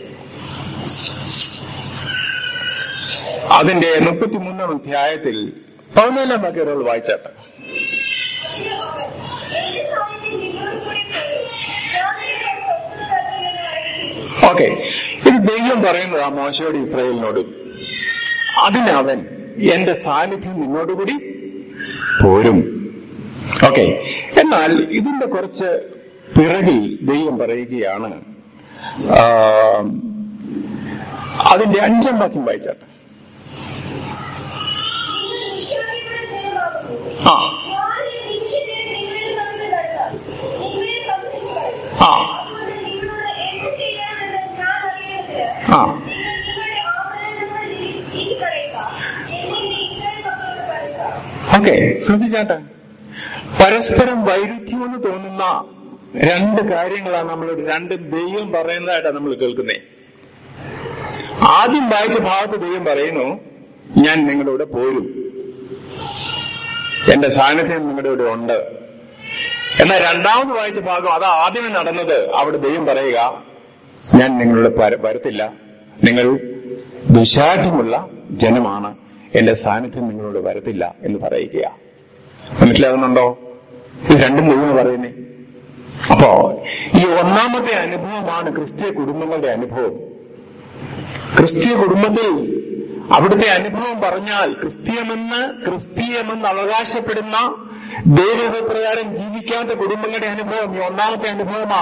അതിന്റെ മുപ്പത്തിമൂന്നാം അധ്യായത്തിൽ പതിനാലാം വാക്യം ഒരാൾ വായിച്ചാട്ടെ ഓക്കെ ഇത് ദൈവം പറയുന്നതാ മോശയോട് ഇസ്രായേലിനോട് അതിനവൻ എന്റെ സാന്നിധ്യം നിന്നോടുകൂടി പോരും ഓക്കെ എന്നാൽ ഇതിന്റെ കുറച്ച് പിറകിൽ ദൈവം പറയുകയാണ് ആ, അതിന്റെ അഞ്ചാം വാക്യം വായിച്ചാട്ടെ നിങ്ങൾ നിശ്ചയമുള്ള ജനമാകുന്നു. ആ ഞാൻ ഈ നിമിഷത്തെ നിങ്ങളുടെ നടുവിൽ നടത്താം. നിങ്ങളെ സംരക്ഷിച്ചു കളയും. ആ അതുകൊണ്ട് നിങ്ങളോട് എന്ത് ചെയ്യണമെന്ന് ഞാൻ അറിയേണ്ടതില്ല. ആ. നിങ്ങൾ നിങ്ങളുടെ ആഭരണങ്ങൾ നീ- നീക്കിക്കളയുക. എന്നിങ്ങനെ ഇസ്രായേൽ മക്കളോട് പറയുക. ഓക്കെ ശ്രദ്ധിച്ചാട്ടെ പരസ്പരം വൈരുദ്ധ്യമെന്ന് തോന്നുന്ന രണ്ട് കാര്യങ്ങളാണ് നമ്മൾ രണ്ട് ദൈവം പറയുന്നതായിട്ടാണ് നമ്മൾ കേൾക്കുന്നത് ആദ്യം വായിച്ച ഭാഗത്ത് ദൈവം പറയുന്നു ഞാൻ നിങ്ങളുടെ കൂടെ പോരും എന്റെ സാന്നിധ്യം നിങ്ങളുടെ കൂടെ ഉണ്ട് എന്നാൽ രണ്ടാമത് വായിച്ച ഭാഗം അത് ആദ്യമേ നടന്നത് അവിടെ ദൈവം പറയുക ഞാൻ നിങ്ങളുടെ പര- വരത്തില്ല നിങ്ങൾ ദുശാഠ്യമുള്ള ജനമാണ് എന്റെ സാന്നിധ്യം നിങ്ങളോട് വരത്തില്ല എന്ന് പറയുക മനസ്സിലാകുന്നുണ്ടോ ഇത് രണ്ടും ദൈവം പറയുന്നേ അപ്പോ ഈ ഒന്നാമത്തെ അനുഭവമാണ് ക്രിസ്തീയ കുടുംബങ്ങളുടെ അനുഭവം ക്രിസ്തീയ കുടുംബത്തിൽ അവിടുത്തെ അനുഭവം പറഞ്ഞാൽ ക്രിസ്തീയമെന്ന് ക്രിസ്തീയമെന്ന് അവകാശപ്പെടുന്ന ദൈവപ്രകാരം ജീവിക്കാത്ത കുടുംബങ്ങളുടെ അനുഭവം ഈ ഒന്നാമത്തെ അനുഭവമാ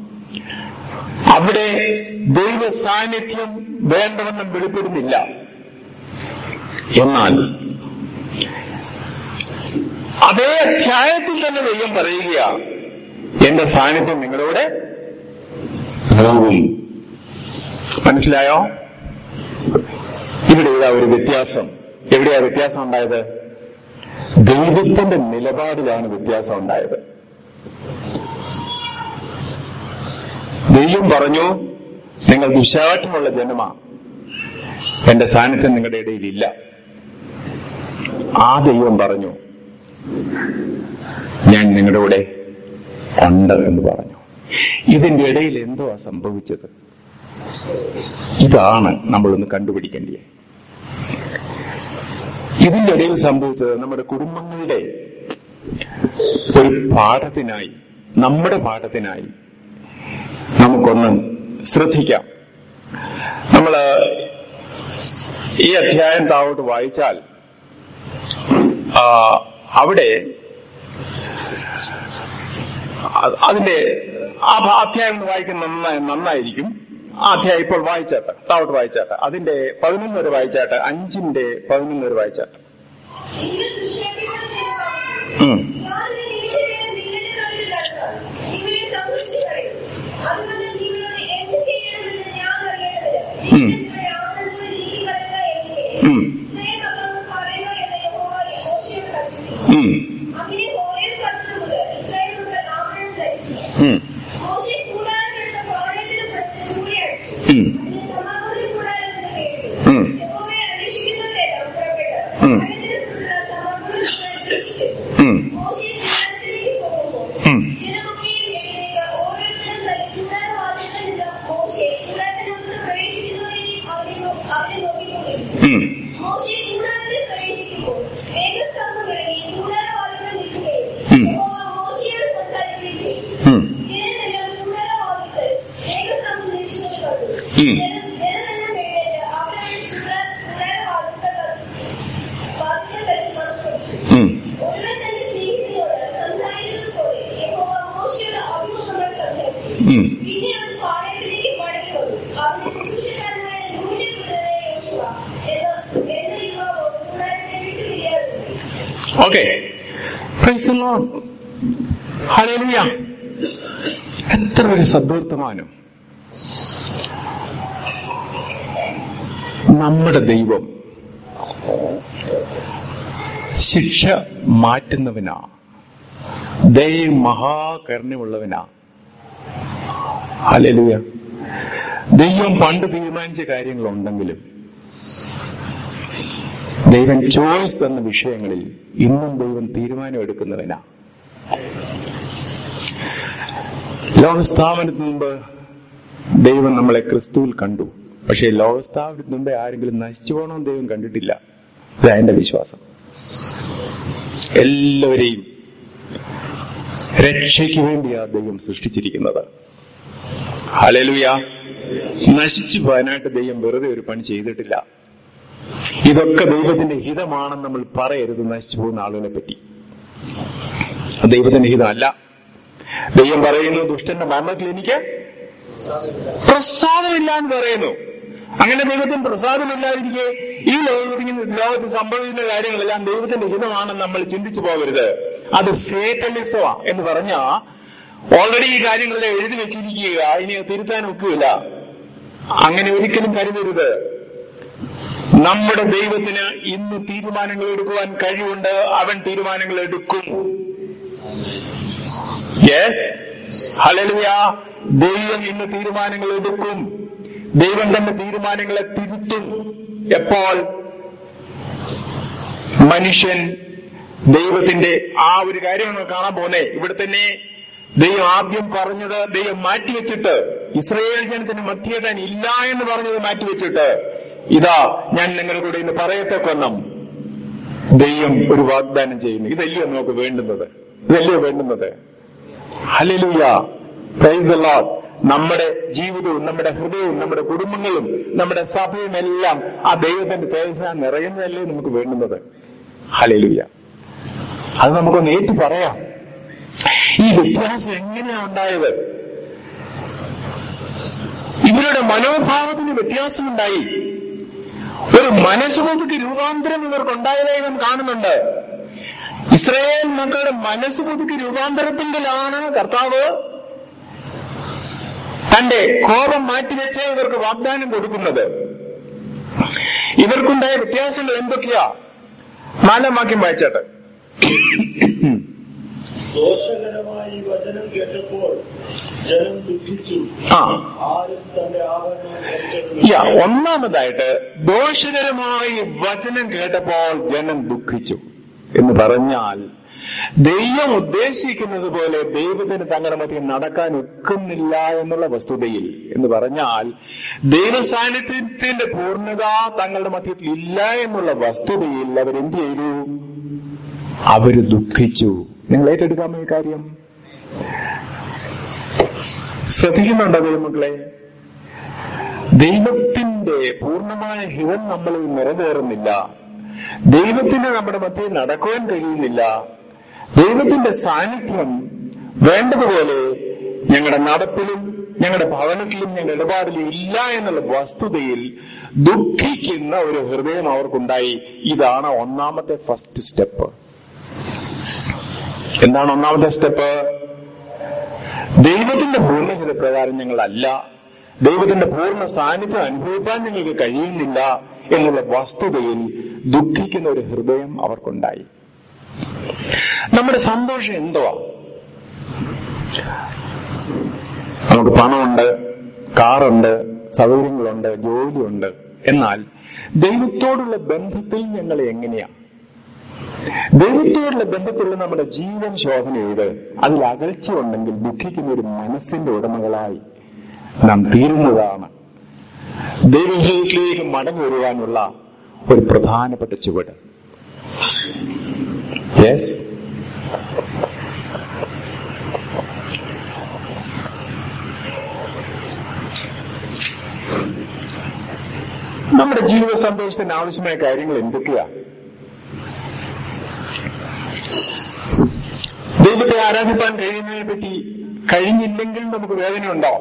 അവിടെ ദൈവ സാന്നിധ്യം വേണ്ടവണ്ണം വെളിപ്പെടുന്നില്ല എന്നാൽ അതേ അധ്യായത്തിൽ തന്നെ ദൈവം പറയുക എന്റെ സാന്നിധ്യം നിങ്ങളോട് പോകും മനസ്സിലായോ ഇവിടെ ഇതാ ഒരു വ്യത്യാസം എവിടെയാ വ്യത്യാസം ഉണ്ടായത് ദൈവത്തിന്റെ നിലപാടിലാണ് വ്യത്യാസം ഉണ്ടായത് ദൈവം പറഞ്ഞു നിങ്ങൾ ദുശാഠ്യമുള്ള ജനമാ എന്റെ സാന്നിധ്യം നിങ്ങളുടെ ഇടയിൽ ഇല്ല ആ ദൈവം പറഞ്ഞു ഞാൻ നിങ്ങളുടെ കൂടെ ഉണ്ട് എന്ന് പറഞ്ഞു ഇതിന്റെ ഇടയിൽ എന്തോ സംഭവിച്ചത് ഇതാണ് നമ്മളൊന്ന് കണ്ടുപിടിക്കേണ്ടത് ഇതിന്റെ ഇടയിൽ സംഭവിച്ചത് നമ്മുടെ കുടുംബങ്ങളുടെ ഒരു പാഠത്തിനായി നമ്മുടെ പാഠത്തിനായി നമുക്കൊന്ന് ശ്രദ്ധിക്കാം നമ്മള് ഈ അധ്യായം താവോട്ട് വായിച്ചാൽ ആ, അവിടെ അ- അതിന്റെ ആ ഭ- അധ്യായം ഒന്ന് വായിക്കുന്ന നന്നായി നന്നായിരിക്കും ആ അധ്യായം ഇപ്പോൾ വായിച്ചാട്ടെ താവോട്ട് വായിച്ചാട്ടെ അതിന്റെ പതിനൊന്ന് വരെ വായിച്ചാട്ടെ അഞ്ചിന്റെ പതിനൊന്ന് വരെ വായിച്ചാട്ടെ നിങ്ങൾ ദുശ്ശേഷിയുള്ള ജനമാകുന്നു. ഉം. ഞാൻ ഈ നിമിഷത്തെ നിങ്ങളുടെ നടുവിൽ നടത്താം. നിങ്ങളെ സംരക്ഷിച്ചു കളയും. അതുകൊണ്ട് നിങ്ങളോട് എന്ത് ചെയ്യണമെന്ന് ഞാൻ അറിയേണ്ടതില്ല. ഉം. നിങ്ങൾ നിങ്ങളുടെ ആഭരണങ്ങൾ നീക്കിക്കളയുക എന്നിങ്ങനെ. ഉം. ഇസ്രായേൽ മക്കളോട് പറയുക എന്ന് യഹോവ മോശെയോട് കൽപ്പിച്ചു. ഉം. അങ്ങനെ ഹോരേബ് പർവ്വതം മുതൽ ഇസ്രായേൽ മക്കൾ ആഭരണം ധരിച്ചു. ഉം. മോശെ കൂടാരമെടുത്ത പാളയത്തിന് പുറത്ത് ദൂരെ അടിച്ചു. ഉം. അതിന് സമാഗമന കൂടാരം എന്ന് പേരിട്ടു. ഉം. യഹോവയെ അന്വേഷിക്കുന്നവരെല്ലാം പുറപ്പെട്ട് ഉം. പാളയത്തിനുള്ള സമാഗമന കൂടാരം തിരിച്ചു. ഉം. മോശെ കൂടാരത്തിലേക്ക് പോകുമ്പോൾ ഉം. ജനമൊക്കെയും എഴുന്നേറ്റ് ഓരോരുത്തരും തന്റെ കൂടാരവാതിൽക്കൽ നിന്ന് മോശെ കൂടാരത്തിനകത്ത് പ്രവേശിക്കുന്നവരെയും അവരെ നോ- അവരെ നോക്കിക്കൊണ്ടിരുന്നു. ഉം. മോശെ കൂടാരത്തിൽ പ്രവേശിക്കുമ്പോൾ മേഘസ്തംഭം ഇറങ്ങി കൂടാരവാതിൽക്കൽ നിൽക്കുകയും ഉം. യഹോവ മോശെയോട് സംസാരിക്കുകയും ചെയ്തു. ഉം. ജനമെല്ലാം കൂടാരവാതിൽക്കൽ മേഘസ്തംഭം നിരീക്ഷിച്ചു കണ്ടു. ഉം. ജനം- ജനമെല്ലാം എഴുന്നേറ്റ് അവരവരുടെ കൂടാ- കൂടാരവാതിൽക്കൽ വാതിൽക്കൽ വെച്ച് നമസ്കരിച്ചു. ഉം. ഒരുവൻ തന്റെ സ്നേഹിതനോട് സംസാരിക്കുന്നത് പോലെ യഹോവ മോശെയോട് അഭിമുഖമായി സംസാരിച്ചു. ഉം. പിന്നെ അവൻ പാളയത്തിലേക്ക് മടങ്ങി വന്നു. അവന്റെ ശുശ്രൂഷക്കാരനായ നൂന്റെ പുത്രനായ യോശുവ എന്ന- എന്ന യുവാവ് കൂടാരത്തെ വിട്ടു പിരിയാതിരുന്നു. Okay Praise the Lord. Hallelujah. എത്ര ഒരു സദ്വർത്തമാനം നമ്മുടെ ദൈവം ശിക്ഷ മാറ്റുന്നവനാ ദൈവം മഹാകരുണയുള്ളവനാ ഹല്ലേലൂയ ദൈവം പണ്ട് തീരുമാനിച്ച കാര്യങ്ങളുണ്ടെങ്കിലും ദൈവം ചോയ്സ് തന്ന വിഷയങ്ങളിൽ ഇന്നും ദൈവം തീരുമാനമെടുക്കുന്നവനാ ലോകസ്ഥാപനത്തിന് മുമ്പ് ദൈവം നമ്മളെ ക്രിസ്തുവിൽ കണ്ടു പക്ഷേ ലോകസ്ഥാപനത്തിന് മുമ്പേ ആരെങ്കിലും നശിച്ചു പോകണമെന്ന് ദൈവം കണ്ടിട്ടില്ല ഇതാ എന്റെ വിശ്വാസം എല്ലാവരെയും രക്ഷയ്ക്ക് വേണ്ടിയാ ദൈവം സൃഷ്ടിച്ചിരിക്കുന്നത് ഹലലുയ നശിച്ചു പോകാനായിട്ട് ദൈവം വെറുതെ ഒരു പണി ചെയ്തിട്ടില്ല ഇതൊക്കെ ദൈവത്തിന്റെ ഹിതമാണെന്ന് നമ്മൾ പറയരുത് നശിച്ചു പോകുന്ന ആളുകളെ പറ്റി അത് ദൈവത്തിന്റെ ഹിതമല്ല ദൈവം പറയുന്നു ദുഷ്ടന്റെ മരണത്തിൽ എനിക്ക് പ്രസാദമില്ല എന്ന് പറയുന്നു അങ്ങനെ ദൈവത്തിന് പ്രസാദമില്ലാതിരിക്കെ ഈ ലോകത്തിൽ ലോകത്ത് സംഭവിക്കുന്ന കാര്യങ്ങളെല്ലാം ദൈവത്തിന്റെ ഹിതമാണെന്ന് നമ്മൾ ചിന്തിച്ചു പോകരുത് അത് ഫേറ്റലിസമാ എന്ന് പറഞ്ഞ ഓൾറെഡി ഈ കാര്യങ്ങളെല്ലാം എഴുതി വെച്ചിരിക്കുക ഇനി അത് തിരുത്താൻ ഒക്കുകയില്ല അങ്ങനെ ഒരിക്കലും കരുതരുത് നമ്മുടെ ദൈവത്തിന് ഇന്ന് തീരുമാനങ്ങൾ എടുക്കുവാൻ കഴിവുണ്ട് അവൻ തീരുമാനങ്ങൾ എടുക്കും യെസ് ഹലലുയ ദൈവം ഇന്ന് തീരുമാനങ്ങൾ എടുക്കും ദൈവം തന്റെ തീരുമാനങ്ങളെ തിരുത്തും എപ്പോൾ മനുഷ്യൻ ദൈവത്തിന്റെ ആ ഒരു കാര്യം നമ്മൾ കാണാൻ പോന്നേ ഇവിടെ തന്നെ ദൈവം ആദ്യം പറഞ്ഞത് ദൈവം മാറ്റിവെച്ചിട്ട് ഇസ്രയേൽ ജനത്തിന് മധ്യ താൻ ഇല്ല എന്ന് പറഞ്ഞത് മാറ്റിവെച്ചിട്ട് ഇതാ ഞാൻ നിങ്ങളുടെ കൂടെ ഇന്ന് പറയത്തക്കൊന്നും ദൈവം ഒരു വാഗ്ദാനം ചെയ്യുന്നു ഇതല്ലയോ നമുക്ക് വേണ്ടുന്നത് ഇതല്ലയോ വേണ്ടുന്നത് ഹലലുയ പ്രൈസ് ദ ലോർഡ് നമ്മുടെ ജീവിതവും നമ്മുടെ ഹൃദയവും നമ്മുടെ കുടുംബങ്ങളും നമ്മുടെ സഭയും എല്ലാം ആ ദൈവത്തിന്റെ തേജസ് നിറയുന്നതല്ലേ നമുക്ക് വേണ്ടുന്നത് ഹലലുയ അത് നമുക്കൊന്ന് ഏറ്റു പറയാം ഈ വ്യത്യാസം എങ്ങനെയാ ഉണ്ടായത് ഇവരുടെ മനോഭാവത്തിന് വ്യത്യാസമുണ്ടായി ഒരു മനസ്സുബുദ്ധിക്ക് രൂപാന്തരം ഇവർക്കുണ്ടായതായി നാം കാണുന്നുണ്ട് ഇസ്രയേൽ മക്കളുടെ മനസ്സുബുദ്ധിക്ക് രൂപാന്തരത്തിലാണ് കർത്താവ് തന്റെ കോപം മാറ്റിവെച്ച് ഇവർക്ക് വാഗ്ദാനം കൊടുക്കുന്നത് ഇവർക്കുണ്ടായ വ്യത്യാസങ്ങൾ എന്തൊക്കെയാ നാലാം വാക്യം വായിച്ചാട്ടെ ദോഷകരമായി വചനം കേട്ടപ്പോൾ ജനം ദുഃഖിച്ചു ആ ആരും തന്റെ ആഭരണം യാ ഒന്നാമതായിട്ട് ദോഷകരമായി വചനം കേട്ടപ്പോൾ ജനം ദുഃഖിച്ചു എന്ന് പറഞ്ഞാൽ ദൈവം ഉദ്ദേശിക്കുന്നത് പോലെ ദൈവത്തിന് തങ്ങളുടെ മധ്യം നടക്കാൻ ഒക്കുന്നില്ല എന്നുള്ള വസ്തുതയിൽ എന്ന് പറഞ്ഞാൽ ദൈവസാന്നിധ്യത്തിന്റെ പൂർണ്ണത തങ്ങളുടെ മധ്യത്തിൽ ഇല്ല എന്നുള്ള വസ്തുതയിൽ അവരെന്ത് ചെയ്തു അവര് ദുഃഖിച്ചു നിങ്ങൾ ഏറ്റെടുക്കാമോ ഈ കാര്യം ശ്രദ്ധിക്കുന്നുണ്ടോ ദൈവമക്കളെ ദൈവത്തിന്റെ പൂർണ്ണമായ ഹിതം നമ്മളിൽ നിറവേറുന്നില്ല ദൈവത്തിന് നമ്മുടെ മധ്യയിൽ നടക്കുവാൻ കഴിയുന്നില്ല ദൈവത്തിന്റെ സാന്നിധ്യം വേണ്ടതുപോലെ ഞങ്ങളുടെ നടപ്പിലും ഞങ്ങളുടെ ഭവനത്തിലും ഞങ്ങളുടെ ഇടപാടിലും ഇല്ല എന്നുള്ള വസ്തുതയിൽ ദുഃഖിക്കുന്ന ഒരു ഹൃദയം അവർക്കുണ്ടായി ഇതാണ് ഒന്നാമത്തെ ഫസ്റ്റ് സ്റ്റെപ്പ് എന്താണ് ഒന്നാമത്തെ സ്റ്റെപ്പ് ദൈവത്തിന്റെ പൂർണ്ണഹിത പ്രകാരം ഞങ്ങളല്ല ദൈവത്തിന്റെ പൂർണ്ണ സാന്നിധ്യം അനുഭവിക്കാൻ ഞങ്ങൾക്ക് കഴിയുന്നില്ല എന്നുള്ള വസ്തുതയിൽ ദുഃഖിക്കുന്ന ഒരു ഹൃദയം അവർക്കുണ്ടായി നമ്മുടെ സന്തോഷം എന്തുവാ നമുക്ക് പണമുണ്ട് കാറുണ്ട് സൗകര്യങ്ങളുണ്ട് ജോലിയുണ്ട് എന്നാൽ ദൈവത്തോടുള്ള ബന്ധത്തിൽ ഞങ്ങൾ എങ്ങനെയാ ദൈവത്തോടുള്ള ബന്ധത്തിലുള്ള നമ്മുടെ ജീവൻ ശോധനയോട് അതിൽ അകൽച്ച ഉണ്ടെങ്കിൽ ദുഃഖിക്കുന്ന ഒരു മനസ്സിന്റെ ഉടമകളായി നാം തീരുന്നതാണ് ദൈവജീവിതത്തിലേക്ക് മടങ്ങി വരുവാനുള്ള ഒരു പ്രധാനപ്പെട്ട ചുവട് യെസ് നമ്മുടെ ജീവിത സന്തോഷത്തിന് ആവശ്യമായ കാര്യങ്ങൾ എന്തൊക്കെയാ ദൈവത്തെ ആരാധിപ്പാൻ കഴിയുന്നതിനെ പറ്റി കഴിഞ്ഞില്ലെങ്കിൽ നമുക്ക് വേദനയുണ്ടോ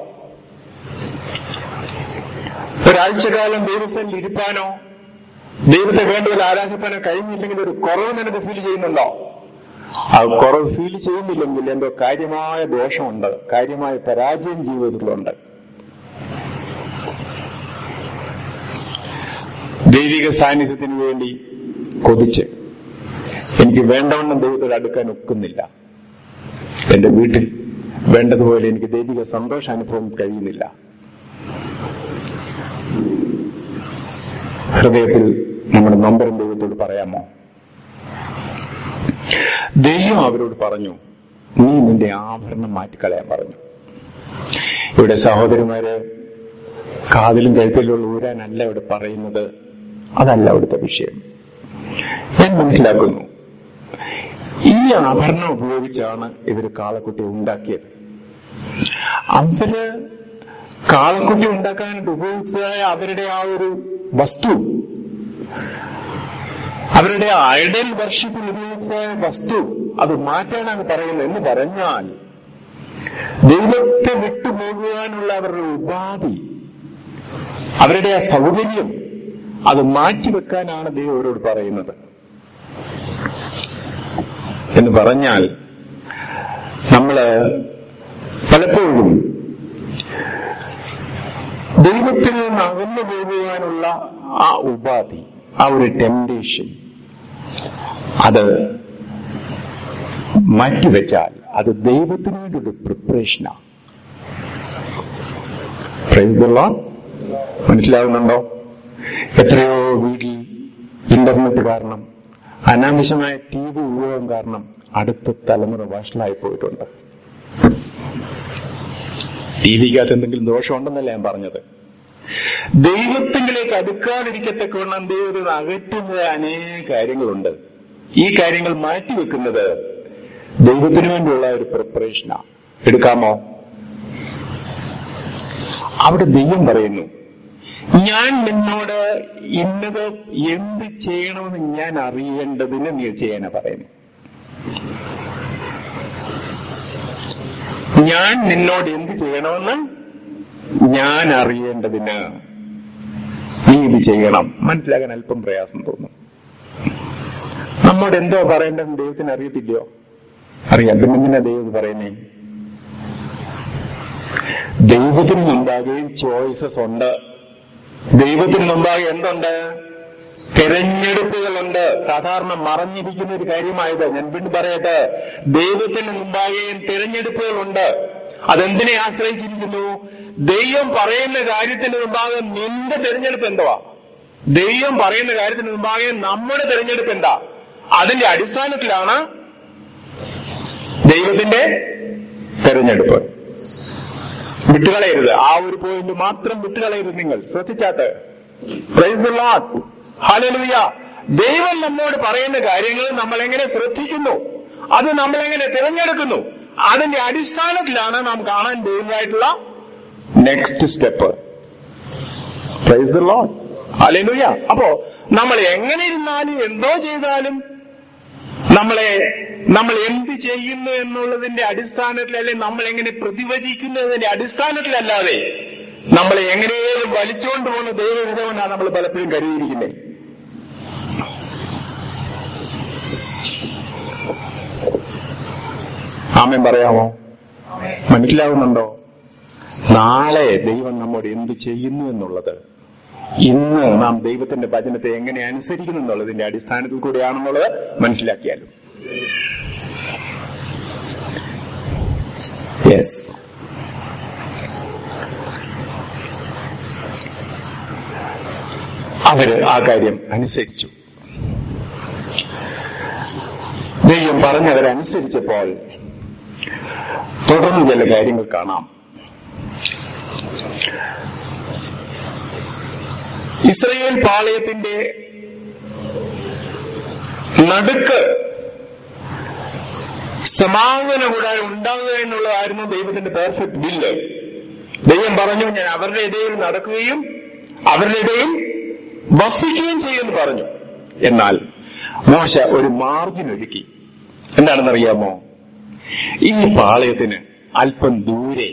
ഒരാഴ്ചകാലം ദൈവസ്ഥലിൽ ഇരിപ്പാനോ ദൈവത്തെ വേണ്ടതിൽ ആരാധിപ്പാനോ കഴിഞ്ഞില്ലെങ്കിൽ ഒരു കുറവ് നിനക്ക് ഫീൽ ചെയ്യുന്നുണ്ടോ ആ കുറവ് ഫീൽ ചെയ്യുന്നില്ലെങ്കിൽ എന്തോ കാര്യമായ ദോഷമുണ്ട് കാര്യമായ പരാജയം ജീവിതത്തിലുണ്ട് ദൈവിക സാന്നിധ്യത്തിന് വേണ്ടി കൊതിച്ച് എനിക്ക് വേണ്ടവണ്ണം ദൈവത്തോട് അടുക്കാൻ ഒക്കുന്നില്ല എന്റെ വീട്ടിൽ വേണ്ടതുപോലെ എനിക്ക് ദൈവിക സന്തോഷാനുഭവം കഴിയുന്നില്ല ഹൃദയത്തിൽ നമ്മുടെ നമ്പരം ദൈവത്തോട് പറയാമോ ദൈവം അവരോട് പറഞ്ഞു നീ നിന്റെ ആഭരണം മാറ്റിക്കളയാൻ പറഞ്ഞു ഇവിടെ സഹോദരിമാര് കാതിലും കഴുത്തിലുള്ള ഊരാനല്ല ഇവിടെ പറയുന്നത് അതല്ല അവിടുത്തെ വിഷയം ഞാൻ മനസ്സിലാക്കുന്നു ഈ ആഭരണം ഉപയോഗിച്ചാണ് ഇവർ കാളക്കുട്ടി ഉണ്ടാക്കിയത് അവര് കാളക്കുട്ടി ഉണ്ടാക്കാനായിട്ട് ഉപയോഗിച്ചതായ അവരുടെ ആ ഒരു വസ്തു അവരുടെ ഐഡൽ വർഷിപ്പിൽ ഉപയോഗിച്ച വസ്തു അത് മാറ്റാനാണ് പറയുന്നത് എന്ന് പറഞ്ഞാൽ ദൈവത്തെ വിട്ടുപോകുവാനുള്ള അവരുടെ ഉപാധി അവരുടെ ആ സൗകര്യം അത് മാറ്റിവെക്കാനാണ് ദൈവം അവരോട് പറയുന്നത് എന്ന് പറഞ്ഞാൽ നമ്മള് പലപ്പോഴും ദൈവത്തിൽ നിന്ന് അകന്നു പോകുവാനുള്ള ആ ഉപാധി ആ ഒരു ടെംപ്ടേഷൻ അത് മാറ്റിവെച്ചാൽ അത് ദൈവത്തിന് വേണ്ടി ഒരു പ്രിപ്പറേഷനാണ് പ്രൈസ് ദ ലോർഡ് മനസ്സിലാവുന്നുണ്ടോ എത്രയോ വീട്ടിൽ ഇന്റർനെറ്റ് കാരണം അനാവശ്യമായ ടി വി ഉപയോഗം കാരണം അടുത്ത തലമുറ വഷളായി പോയിട്ടുണ്ട് ടി വിക്കകത്ത് എന്തെങ്കിലും ദോഷമുണ്ടെന്നല്ല ഞാൻ പറഞ്ഞത് ദൈവത്തിങ്കിലേക്ക് അടുക്കാതിരിക്കത്തക്കവണ്ണം ദൈവത്തിൽ നിന്ന് അകറ്റുന്നത് അനേക കാര്യങ്ങളുണ്ട് ഈ കാര്യങ്ങൾ മാറ്റിവെക്കുന്നത് ദൈവത്തിന് വേണ്ടിയുള്ള ഒരു പ്രിപ്പറേഷനാ എടുക്കാമോ അവിടെ ദൈവം പറയുന്നു ഞാൻ നിന്നോട് ഇന്നത് എന്ത് ചെയ്യണമെന്ന് ഞാൻ അറിയേണ്ടതിന് നീ ചെയ്യാനാ പറയുന്നു ഞാൻ നിന്നോട് എന്ത് ചെയ്യണമെന്ന് ഞാൻ അറിയേണ്ടതിന് നീ ഇത് ചെയ്യണം മനസ്സിലാക്കാൻ അല്പം പ്രയാസം തോന്നും നമ്മോട് എന്തോ പറയേണ്ടതെന്ന് ദൈവത്തിന് അറിയത്തില്ലയോ അറിയാം പിന്നെ എന്തിനാ ദൈവം ഇത് പറയുന്നേ ദൈവത്തിന് മുമ്പാകെയും ചോയ്സസ് ഉണ്ട് ദൈവത്തിന് മുമ്പാകെ എന്തുണ്ട് തെരഞ്ഞെടുപ്പുകളുണ്ട് സാധാരണ മറഞ്ഞിരിക്കുന്ന ഒരു കാര്യമായത് ഞാൻ വീണ്ടും പറയട്ടെ ദൈവത്തിന് മുമ്പാകെയും തിരഞ്ഞെടുപ്പുകളുണ്ട് അതെന്തിനെ ആശ്രയിച്ചിരിക്കുന്നു ദൈവം പറയുന്ന കാര്യത്തിന് മുമ്പാകെ നിന്റെ തിരഞ്ഞെടുപ്പ് എന്തുവാ ദൈവം പറയുന്ന കാര്യത്തിന് മുമ്പാകെ നമ്മുടെ തിരഞ്ഞെടുപ്പ് എന്താ അതിന്റെ അടിസ്ഥാനത്തിലാണ് ദൈവത്തിന്റെ തെരഞ്ഞെടുപ്പ് വിട്ടുകളയരുത് ആ ഒരു പോയിന്റ് മാത്രം വിട്ടുകളയരുത് നിങ്ങൾ ശ്രദ്ധിച്ചാട്ട് പ്രൈസ് ദ ലോർഡ് ഹല്ലേലൂയ ദൈവം നമ്മോട് പറയുന്ന കാര്യങ്ങൾ നമ്മൾ എങ്ങനെ ശ്രദ്ധിക്കുന്നു അത് നമ്മൾ എങ്ങനെ തിരഞ്ഞെടുക്കുന്നു അതിന്റെ അടിസ്ഥാനത്തിലാണ് നാം കാണാൻ പോകുന്നതായിട്ടുള്ള next step praise the Lord hallelujah അപ്പോ നമ്മൾ എങ്ങനെ ഇരുന്നാലും എന്തോ ചെയ്താലും നമ്മളെ നമ്മൾ എന്ത് ചെയ്യുന്നു എന്നുള്ളതിന്റെ അടിസ്ഥാനത്തിൽ അല്ലെങ്കിൽ നമ്മൾ എങ്ങനെ പ്രതിവചിക്കുന്നതിന്റെ അടിസ്ഥാനത്തിലല്ലാതെ നമ്മളെ എങ്ങനെയും വലിച്ചുകൊണ്ട് പോകുന്ന ദൈവവിധമെന്നാണ് നമ്മൾ പലപ്പോഴും കരുതിയിരിക്കുന്നത് ആമൻ പറയാമോ മനസ്സിലാവുന്നുണ്ടോ നാളെ ദൈവം നമ്മോട് എന്ത് ചെയ്യുന്നു എന്നുള്ളത് ഇന്ന് നാം ദൈവത്തിന്റെ വചനത്തെ എങ്ങനെ അനുസരിക്കുന്നു എന്നുള്ളതിന്റെ അടിസ്ഥാനത്തിൽ കൂടിയാണെന്നുള്ളത് മനസ്സിലാക്കിയാലും യെസ് അവര് ആ കാര്യം അനുസരിച്ചു ദൈവം പറഞ്ഞവരനുസരിച്ചപ്പോൾ തുടർന്ന് ചില കാര്യങ്ങൾ കാണാം ഇസ്രയേൽ പാളയത്തിന്റെ നടുക്ക് സമാഗമന കൂടാതെ ഉണ്ടാകുക എന്നുള്ളതായിരുന്നു ദൈവത്തിന്റെ പെർഫെക്റ്റ് ബില്ല് ദൈവം പറഞ്ഞു ഞാൻ അവരുടെ ഇടയിൽ നടക്കുകയും അവരുടെ ഇടയിൽ വസിക്കുകയും ചെയ്യുമെന്ന് പറഞ്ഞു എന്നാൽ മോശ ഒരു മാർജിൻ ഒരുക്കി എന്താണെന്നറിയാമോ ഈ പാളയത്തിന് അല്പം ദൂരെ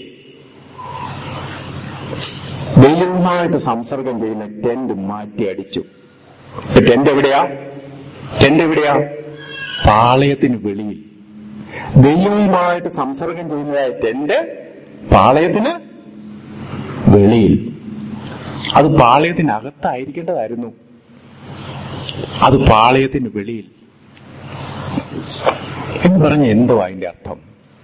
ദൈവവുമായിട്ട് സംസർഗം ചെയ്യുന്ന ടെന്റ് മാറ്റി അടിച്ചു ടെന്റ് എവിടെയാ ടെന്റ് എവിടെയാ പാളയത്തിന് വെളിയിൽ ദൈവവുമായിട്ട് സംസർഗം ചെയ്യുന്നതായ ടെന്റ് പാളയത്തിന് വെളിയിൽ അത് പാളയത്തിനകത്തായിരിക്കേണ്ടതായിരുന്നു അത് പാളയത്തിന് വെളിയിൽ എന്ന് പറഞ്ഞ എന്തോ അതിന്റെ അർത്ഥം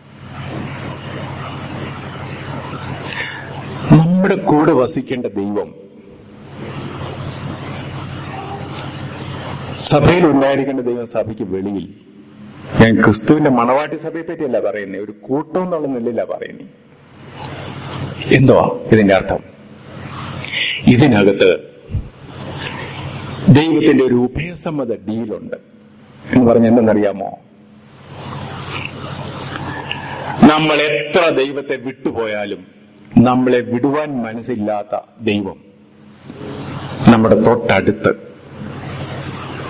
നമ്മുടെ കൂടെ വസിക്കേണ്ട ദൈവം സഭയിൽ ഉണ്ടായിരിക്കേണ്ട ദൈവം സഭയ്ക്ക് വെളിയിൽ ഞാൻ ക്രിസ്തുവിന്റെ മണവാട്ടി സഭയെ പറ്റിയല്ല പറയുന്നത് ഒരു കൂട്ടം എന്നുള്ള നിലയില പറയുന്നത് എന്തുവാ ഇതിന്റെ അർത്ഥം ഇതിനകത്ത് ദൈവത്തിന്റെ ഒരു ഉഭയസമ്മത ഡീലുണ്ട് എന്ന് പറഞ്ഞ എന്തെന്നറിയാമോ നമ്മൾ എത്ര ദൈവത്തെ വിട്ടുപോയാലും നമ്മളെ വിടുവാൻ മനസ്സില്ലാത്ത ദൈവം നമ്മുടെ തൊട്ടടുത്ത്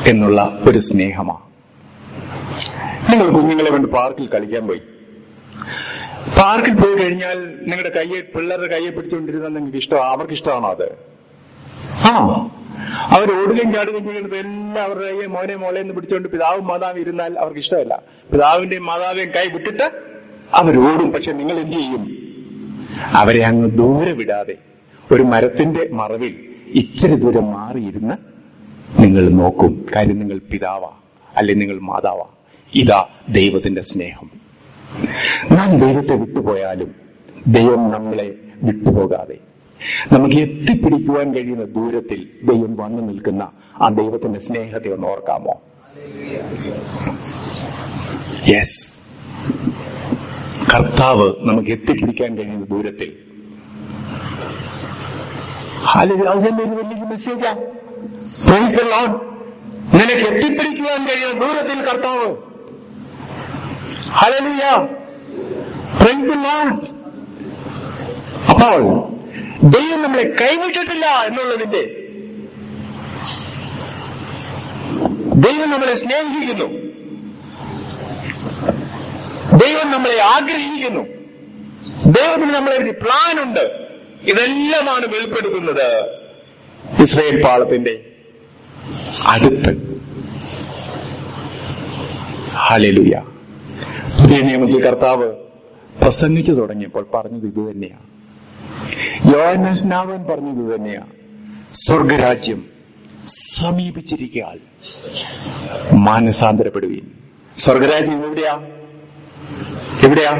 എന്നുള്ള ഒരു സ്നേഹമാണ് നിങ്ങൾ കുഞ്ഞുങ്ങളെ കൊണ്ട് പാർക്കിൽ കളിക്കാൻ പോയി പാർക്കിൽ പോയി കഴിഞ്ഞാൽ നിങ്ങളുടെ കയ്യെ പിള്ളേരുടെ കയ്യെ പിടിച്ചുകൊണ്ടിരുന്നാൽ നിങ്ങൾക്ക് ഇഷ്ടമാണ് അവർക്ക് ഇഷ്ടമാണോ അത് ആ അവർ ഓടുകയും ചാടുകയും ചെയ്യുന്നത് എല്ലാം അവരുടെ കയ്യെ മോനെ മോളെ എന്ന് പിടിച്ചുകൊണ്ട് പിതാവും മാതാവും ഇരുന്നാൽ അവർക്ക് ഇഷ്ടമല്ല പിതാവിന്റെയും മാതാവിന്റെയും കൈ വിട്ടിട്ട് അവർ ഓടും പക്ഷെ നിങ്ങൾ എന്ത് ചെയ്യും അവരെ അങ്ങ് ദൂരെ വിടാതെ ഒരു മരത്തിന്റെ മറവിൽ ഇച്ചിരി ദൂരം മാറിയിരുന്ന് നിങ്ങൾ നോക്കും കാര്യം നിങ്ങൾ പിതാവാ അല്ലെങ്കിൽ നിങ്ങൾ മാതാവാ ഇതാ ദൈവത്തിന്റെ സ്നേഹം നാം ദൈവത്തെ വിട്ടുപോയാലും ദൈവം നമ്മളെ വിട്ടുപോകാതെ നമുക്ക് എത്തിപ്പിടിക്കുവാൻ കഴിയുന്ന ദൂരത്തിൽ ദൈവം വന്നു നിൽക്കുന്ന ആ ദൈവത്തിന്റെ സ്നേഹത്തെ ഒന്ന് ഓർക്കാമോ യെസ് കർത്താവ് നമുക്ക് എത്തിപ്പിടിക്കാൻ കഴിയുന്ന ദൂരത്തിൽ അല്ലെങ്കിൽ അത് തന്നെ ഒരു വലിയ മെസ്സേജാ Praise the Lord. നിനക്ക് എത്തിപ്പിടിക്കുവാൻ കഴിയുന്ന ദൂരത്തിൽ കർത്താവ് ഹലലുയ Praise the Lord. അപ്പോൾ ദൈവം നമ്മളെ കൈവിട്ടിട്ടില്ല എന്നുള്ളതിന്റെ ദൈവം നമ്മളെ സ്നേഹിക്കുന്നു ദൈവം നമ്മളെ ആഗ്രഹിക്കുന്നു ദൈവത്തിന് നമ്മളെ ഒരു പ്ലാൻ ഉണ്ട് ഇതെല്ലാമാണ് വെളിപ്പെടുത്തുന്നത് ഇസ്രയേൽ പാളത്തിന്റെ അടുത്ത് ഹലലുയ പുതിയ നിയമത്തിൽ കർത്താവ് പ്രസംഗിച്ചു തുടങ്ങിയപ്പോൾ പറഞ്ഞത് ഇത് തന്നെയാണ് യോഹന്നാൻ പറഞ്ഞത് ഇത് തന്നെയാണ് സ്വർഗരാജ്യം സമീപിച്ചിരിക്കാൻ മാനസാന്തരപ്പെടുകയും സ്വർഗരാജ്യം എവിടെയാ എവിടെയാ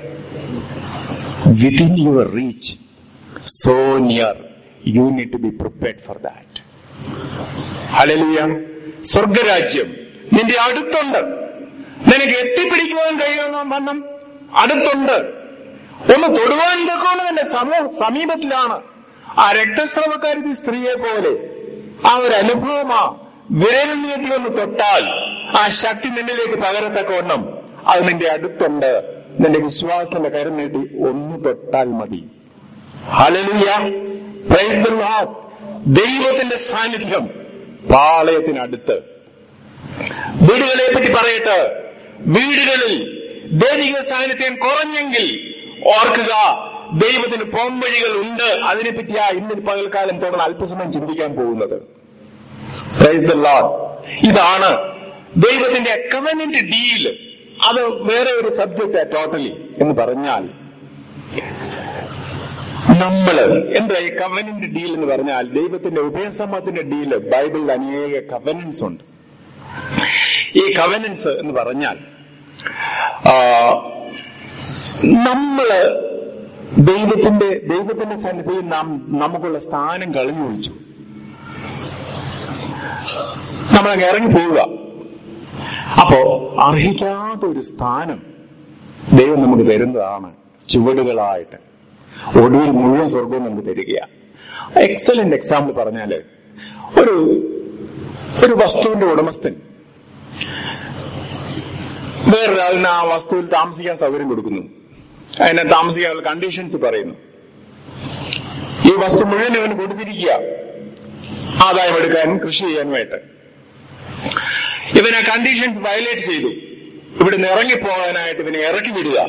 within your reach so near you need to be prepared for that hallelujah സ്വർഗരാജ്യം നിന്റെ അടുത്തുണ്ട് നിനക്ക് എത്തിപ്പിടിക്കുവാൻ കഴിയുന്ന വണ്ണം അടുത്തുണ്ട് ഒന്ന് തൊടുവാൻ തക്കോണം നിന്റെ സമൂഹ സമീപത്തിലാണ് ആ രക്തസ്രവക്കാരി സ്ത്രീയെ പോലെ ആ ഒരു അനുഭവമാ വിരൽ നീട്ടി ഒന്ന് തൊട്ടാൽ ആ ശക്തി നിന്നിലേക്ക് പകരത്തക്കവണ്ണം അത് നിന്റെ അടുത്തുണ്ട് നിന്റെ വിശ്വാസത്തിന്റെ കരം നീട്ടി ഒന്ന് തൊട്ടാൽ മതി ഹലലുയ പ്രൈസ് ദ ലോർഡ് ദൈവത്തിന്റെ സാന്നിധ്യം പാളയത്തിനടുത്ത് വീടുകളെ പറ്റി പറയട്ടെ വീടുകളിൽ ദൈവിക സാന്നിധ്യം കുറഞ്ഞെങ്കിൽ ഓർക്കുക ദൈവത്തിന് പോംവഴികൾ ഉണ്ട് അതിനെപ്പറ്റിയാ ഇന്ന് പകൽക്കാലം തുടർന്ന് അല്പസമയം ചിന്തിക്കാൻ പോകുന്നത് പ്രൈസ് ദ ലോർഡ് ഇതാണ് ദൈവത്തിന്റെ കവനന്റ് ഡീൽ അത് വേറെ ഒരു സബ്ജക്റ്റ് ടോട്ടലി എന്ന് പറഞ്ഞാൽ നമ്മള് എന്താ ഈ കവനന്റ് ഡീൽ എന്ന് പറഞ്ഞാൽ ദൈവത്തിന്റെ ഉഭയസമ്മത്തിന്റെ ഡീല് ബൈബിളിൽ അനേക കവനൻസ് ഉണ്ട് ഈ കവനൻസ് എന്ന് പറഞ്ഞാൽ ആ, നമ്മള് ദൈവത്തിന്റെ ദൈവത്തിന്റെ സന്നിധിയിൽ നാം നമുക്കുള്ള സ്ഥാനം കളഞ്ഞു ഒഴിച്ചു നമ്മളങ്ങ് ഇറങ്ങി പോവുക അപ്പോ അർഹിക്കാത്ത ഒരു സ്ഥാനം ദൈവം നമുക്ക് തരുന്നതാണ് ചുവടുകളായിട്ട് ഒടുവിൽ മുഴുവൻ സ്വർഗവും നമുക്ക് തരികയാണ് എക്സലന്റ് എക്സാമ്പിൾ പറഞ്ഞാല് ഒരു ഒരു വസ്തുവിന്റെ ഉടമസ്ഥൻ വേറൊരാളിന് ആ വസ്തുവിൽ താമസിക്കാൻ സൗകര്യം കൊടുക്കുന്നു അതിനെ താമസിക്കാനുള്ള കണ്ടീഷൻസ് പറയുന്നു ഈ വസ്തു മുഴുവൻ ഇവന് കൊടുത്തിരിക്കുക ആദായം എടുക്കാനും കൃഷി ചെയ്യാനുമായിട്ട് ഇവൻ ആ കണ്ടീഷൻസ് വയലേറ്റ് ചെയ്തു ഇവിടുന്ന് ഇറങ്ങിപ്പോകാനായിട്ട് ഇവനെ ഇറക്കി വിടുക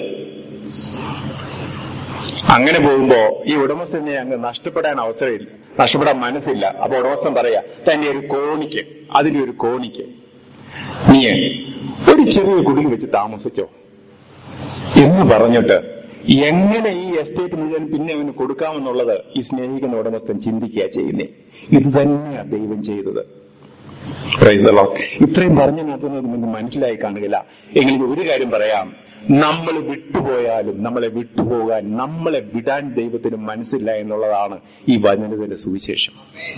അങ്ങനെ പോകുമ്പോ ഈ ഉടമസ്ഥനെ അങ്ങ് നഷ്ടപ്പെടാൻ അവസരമില്ല നഷ്ടപ്പെടാൻ മനസ്സില്ല അപ്പൊ ഉടമസ്ഥൻ പറയാ തന്റെ ഒരു കോണിക്ക് അതിന്റെ ഒരു കോണിക്ക് നീ ഒരു ചെറിയ കുടിൽ വെച്ച് താമസിച്ചോ എന്ന് പറഞ്ഞിട്ട് എങ്ങനെ ഈ എസ്റ്റേറ്റ് മുഴുവൻ പിന്നെ അവന് കൊടുക്കാമെന്നുള്ളത് ഈ സ്നേഹിക്കുന്ന ഉടമസ്ഥൻ ചിന്തിക്കുക ചെയ്യുന്നേ ഇത് തന്നെയാ ദൈവം ചെയ്തത് Praise the Lord. ഇത്രയും പറഞ്ഞതിനകത്തൊന്നും നിങ്ങൾക്ക് മനസ്സിലായി കാണുകയില്ല എങ്കിലും ഒരു കാര്യം പറയാം നമ്മൾ വിട്ടുപോയാലും നമ്മളെ വിട്ടുപോകാൻ നമ്മളെ വിടാൻ ദൈവത്തിന് മനസ്സില്ല എന്നുള്ളതാണ് ഈ വചനത്തിന്റെ സുവിശേഷം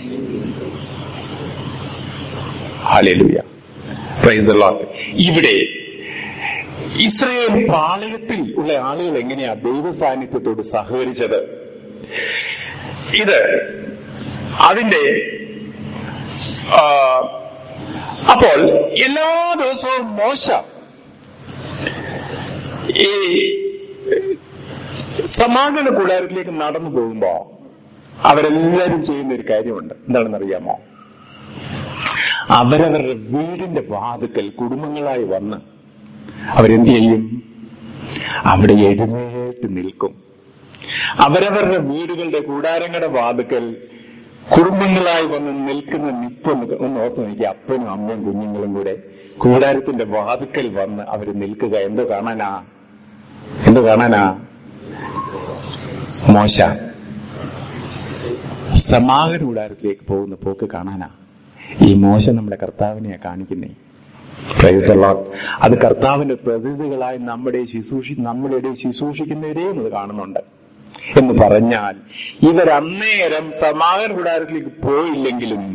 ഹല്ലേലൂയ പ്രൈസ് ദ ലോർഡ് ഇവിടെ ഇസ്രയേൽ പാളയത്തിൽ ഉള്ള ആളുകൾ എങ്ങനെയാ ദൈവ സാന്നിധ്യത്തോട് സഹകരിച്ചത് ഇത് അതിന്റെ ആ, അപ്പോൾ എല്ലാ ദിവസവും മോശ ഈ സമാഗമ കൂടാരത്തിലേക്ക് നടന്നു പോകുമ്പോ അവരെല്ലാരും ചെയ്യുന്ന ഒരു കാര്യമുണ്ട് എന്താണെന്ന് അറിയാമോ അവരവരുടെ വീടിന്റെ വാതുക്കൽ കുടുംബങ്ങളായി വന്ന് അവരെന്ത് ചെയ്യും അവിടെ എഴുന്നേറ്റ് നിൽക്കും അവരവരുടെ വീടുകളുടെ കൂടാരങ്ങളുടെ വാതുക്കൽ കുടുംബങ്ങളായി വന്ന് നിൽക്കുന്ന നിപ്പം ഒന്ന് ഓർത്ത് നോക്കി അപ്പനും അമ്മയും കുഞ്ഞുങ്ങളും കൂടെ കൂടാരത്തിന്റെ വാതുക്കൽ വന്ന് അവർ നിൽക്കുക എന്തോ കാണാനാ എന്തോ കാണാനാ മോശ സമാഗമ കൂടാരത്തിലേക്ക് പോകുന്ന പോക്ക് കാണാനാ ഈ മോശ നമ്മുടെ കർത്താവിനെയാ കാണിക്കുന്നേ പ്രൈസ് ദ ലോർഡ് അത് കർത്താവിന്റെ പ്രതിനിധികളായി നമ്മുടെ ശുശ്രൂഷി നമ്മുടെ ഇടയിൽ ശുശ്രൂഷിക്കുന്നവരെയും അത് കാണുന്നുണ്ട് എന്ന് പറഞ്ഞാൽ ഇവർ അന്നേരം സമാഗമ കൂടാരത്തിലേക്ക് പോയില്ലെങ്കിലും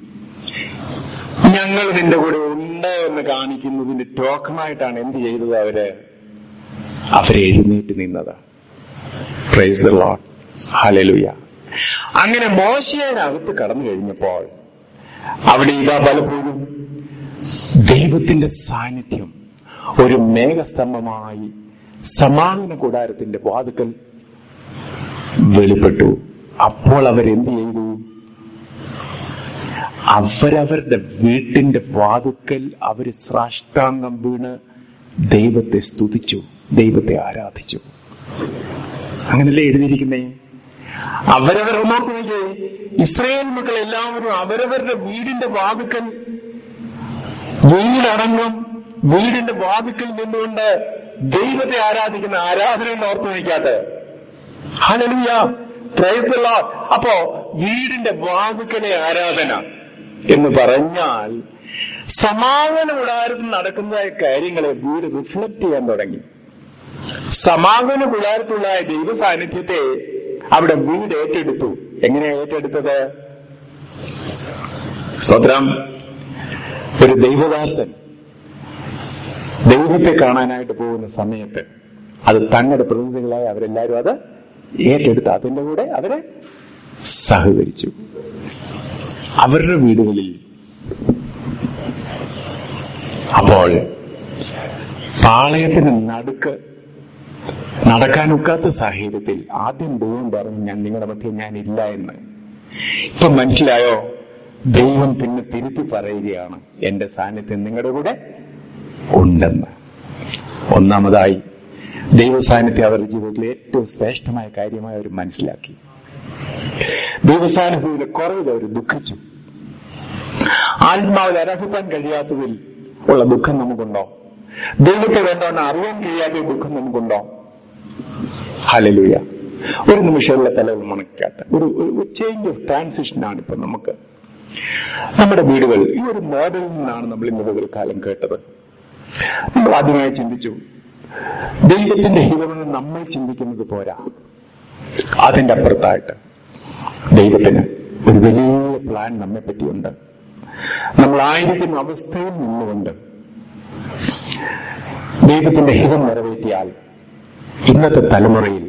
ഞങ്ങൾ നിന്റെ കൂടെ ഉണ്ട് എന്ന് കാണിക്കുന്നതിന്റെ ടോക്കണായിട്ടാണ് എന്ത് ചെയ്തത് അവര് അവരെ എഴുന്നേറ്റ് നിന്നത് പ്രൈസ് ദ ലോർഡ് ഹലലുയ അങ്ങനെ മോശയനകത്ത് കടന്നു കഴിഞ്ഞപ്പോൾ അവിടെ ഇതാ പലപ്പോഴും ദൈവത്തിന്റെ സാന്നിധ്യം ഒരു മേഘസ്തംഭമായി സമാഗമന കൂടാരത്തിന്റെ വാതുക്കൽ വെളിപ്പെട്ടു അപ്പോൾ അവരെന്ത് ചെയ്തു അവരവരുടെ വീട്ടിന്റെ വാതുക്കൽ അവര് സാഷ്ടാംഗം വീണ് ദൈവത്തെ സ്തുതിച്ചു ദൈവത്തെ ആരാധിച്ചു അങ്ങനല്ലേ എഴുതിയിരിക്കുന്നേ അവരവർ നോക്കി നോക്കിയേ ഇസ്രയേൽ മക്കൾ എല്ലാവരും അവരവരുടെ വീടിന്റെ വാതുക്കൽ വീടടങ്ങും വീടിന്റെ വാതുക്കൽ നിന്നുകൊണ്ട് ദൈവത്തെ ആരാധിക്കുന്ന ആരാധന എന്ന് ഓർത്ത് വയ്ക്കാത്ത ഹലലുയ പ്രൈസ് അപ്പോ വീടിന്റെ വാതുക്കലെ ആരാധന എന്ന് പറഞ്ഞാൽ സമാഗമന കൂടാരത്തിൽ നടക്കുന്ന കാര്യങ്ങളെ വീട് റിഫ്ലക്ട് ചെയ്യാൻ തുടങ്ങി സമാഗമന കൂടാരത്തുള്ള ദൈവ സാന്നിധ്യത്തെ അവിടെ വീട് ഏറ്റെടുത്തു എങ്ങനെയാ ഏറ്റെടുത്തത് സ്വത്രം ഒരു ദൈവദാസൻ ദൈവത്തെ കാണാനായിട്ട് പോകുന്ന സമയത്ത് അത് തങ്ങളുടെ പ്രതിനിധികളായ അവരെല്ലാവരും അത് ഏറ്റെടുത്ത് അതിന്റെ കൂടെ അവരെ സഹകരിച്ചു അവരുടെ വീടുകളിൽ അപ്പോൾ പാളയത്തിന് നടുക്ക് നടക്കാനൊക്കാത്ത സാഹചര്യത്തിൽ ആദ്യം ദൈവം പറഞ്ഞു ഞാൻ നിങ്ങളുടെ മധ്യ ഞാൻ ഇല്ല എന്ന് ഇപ്പൊ മനസ്സിലായോ ദൈവം പിന്നെ തിരുത്തി പറയുകയാണ് എന്റെ സാന്നിധ്യം നിങ്ങളുടെ കൂടെ ഉണ്ടെന്ന് ഒന്നാമതായി ദൈവ സാന്നിധ്യം അവരുടെ ജീവിതത്തിലെ ഏറ്റവും ശ്രേഷ്ഠമായ കാര്യമായി അവർ മനസ്സിലാക്കി ദൈവസാന്നിധ്യത്തിന്റെ കുറവിൽ അവർ ദുഃഖിച്ചു ആത്മാവിൽ ആരാധിക്കാൻ കഴിയാത്തതിൽ ഉള്ള ദുഃഖം നമുക്കുണ്ടോ ദൈവത്തെ വേണ്ടവണ്ണം അറിയാൻ കഴിയാത്ത ദുഃഖം നമുക്കുണ്ടോ ഹലലുയ ഒരു നിമിഷമുള്ള തലകൾ മണക്കാത്ത ഒരു ചേഞ്ച് ഓഫ് ട്രാൻസിഷൻ ആണ് ഇപ്പൊ നമുക്ക് നമ്മുടെ വീടുകൾ ഈ ഒരു മോഡലിൽ നിന്നാണ് നമ്മൾ ഇന്നത്തെ ഒരു കാലം കേട്ടത് നമ്മൾ ആദ്യമായി ചിന്തിച്ചു ദൈവത്തിന്റെ ഹിതമെന്ന് നമ്മൾ ചിന്തിക്കുന്നത് പോരാ അതിന്റെ അപ്പുറത്തായിട്ട് ദൈവത്തിന് ഒരു വലിയ പ്ലാൻ നമ്മെ പറ്റിയുണ്ട് നമ്മളായിരിക്കുന്ന അവസ്ഥയിൽ നിന്നുകൊണ്ട് ദൈവത്തിന്റെ ഹിതം നിറവേറ്റിയാൽ ഇന്നത്തെ തലമുറയിൽ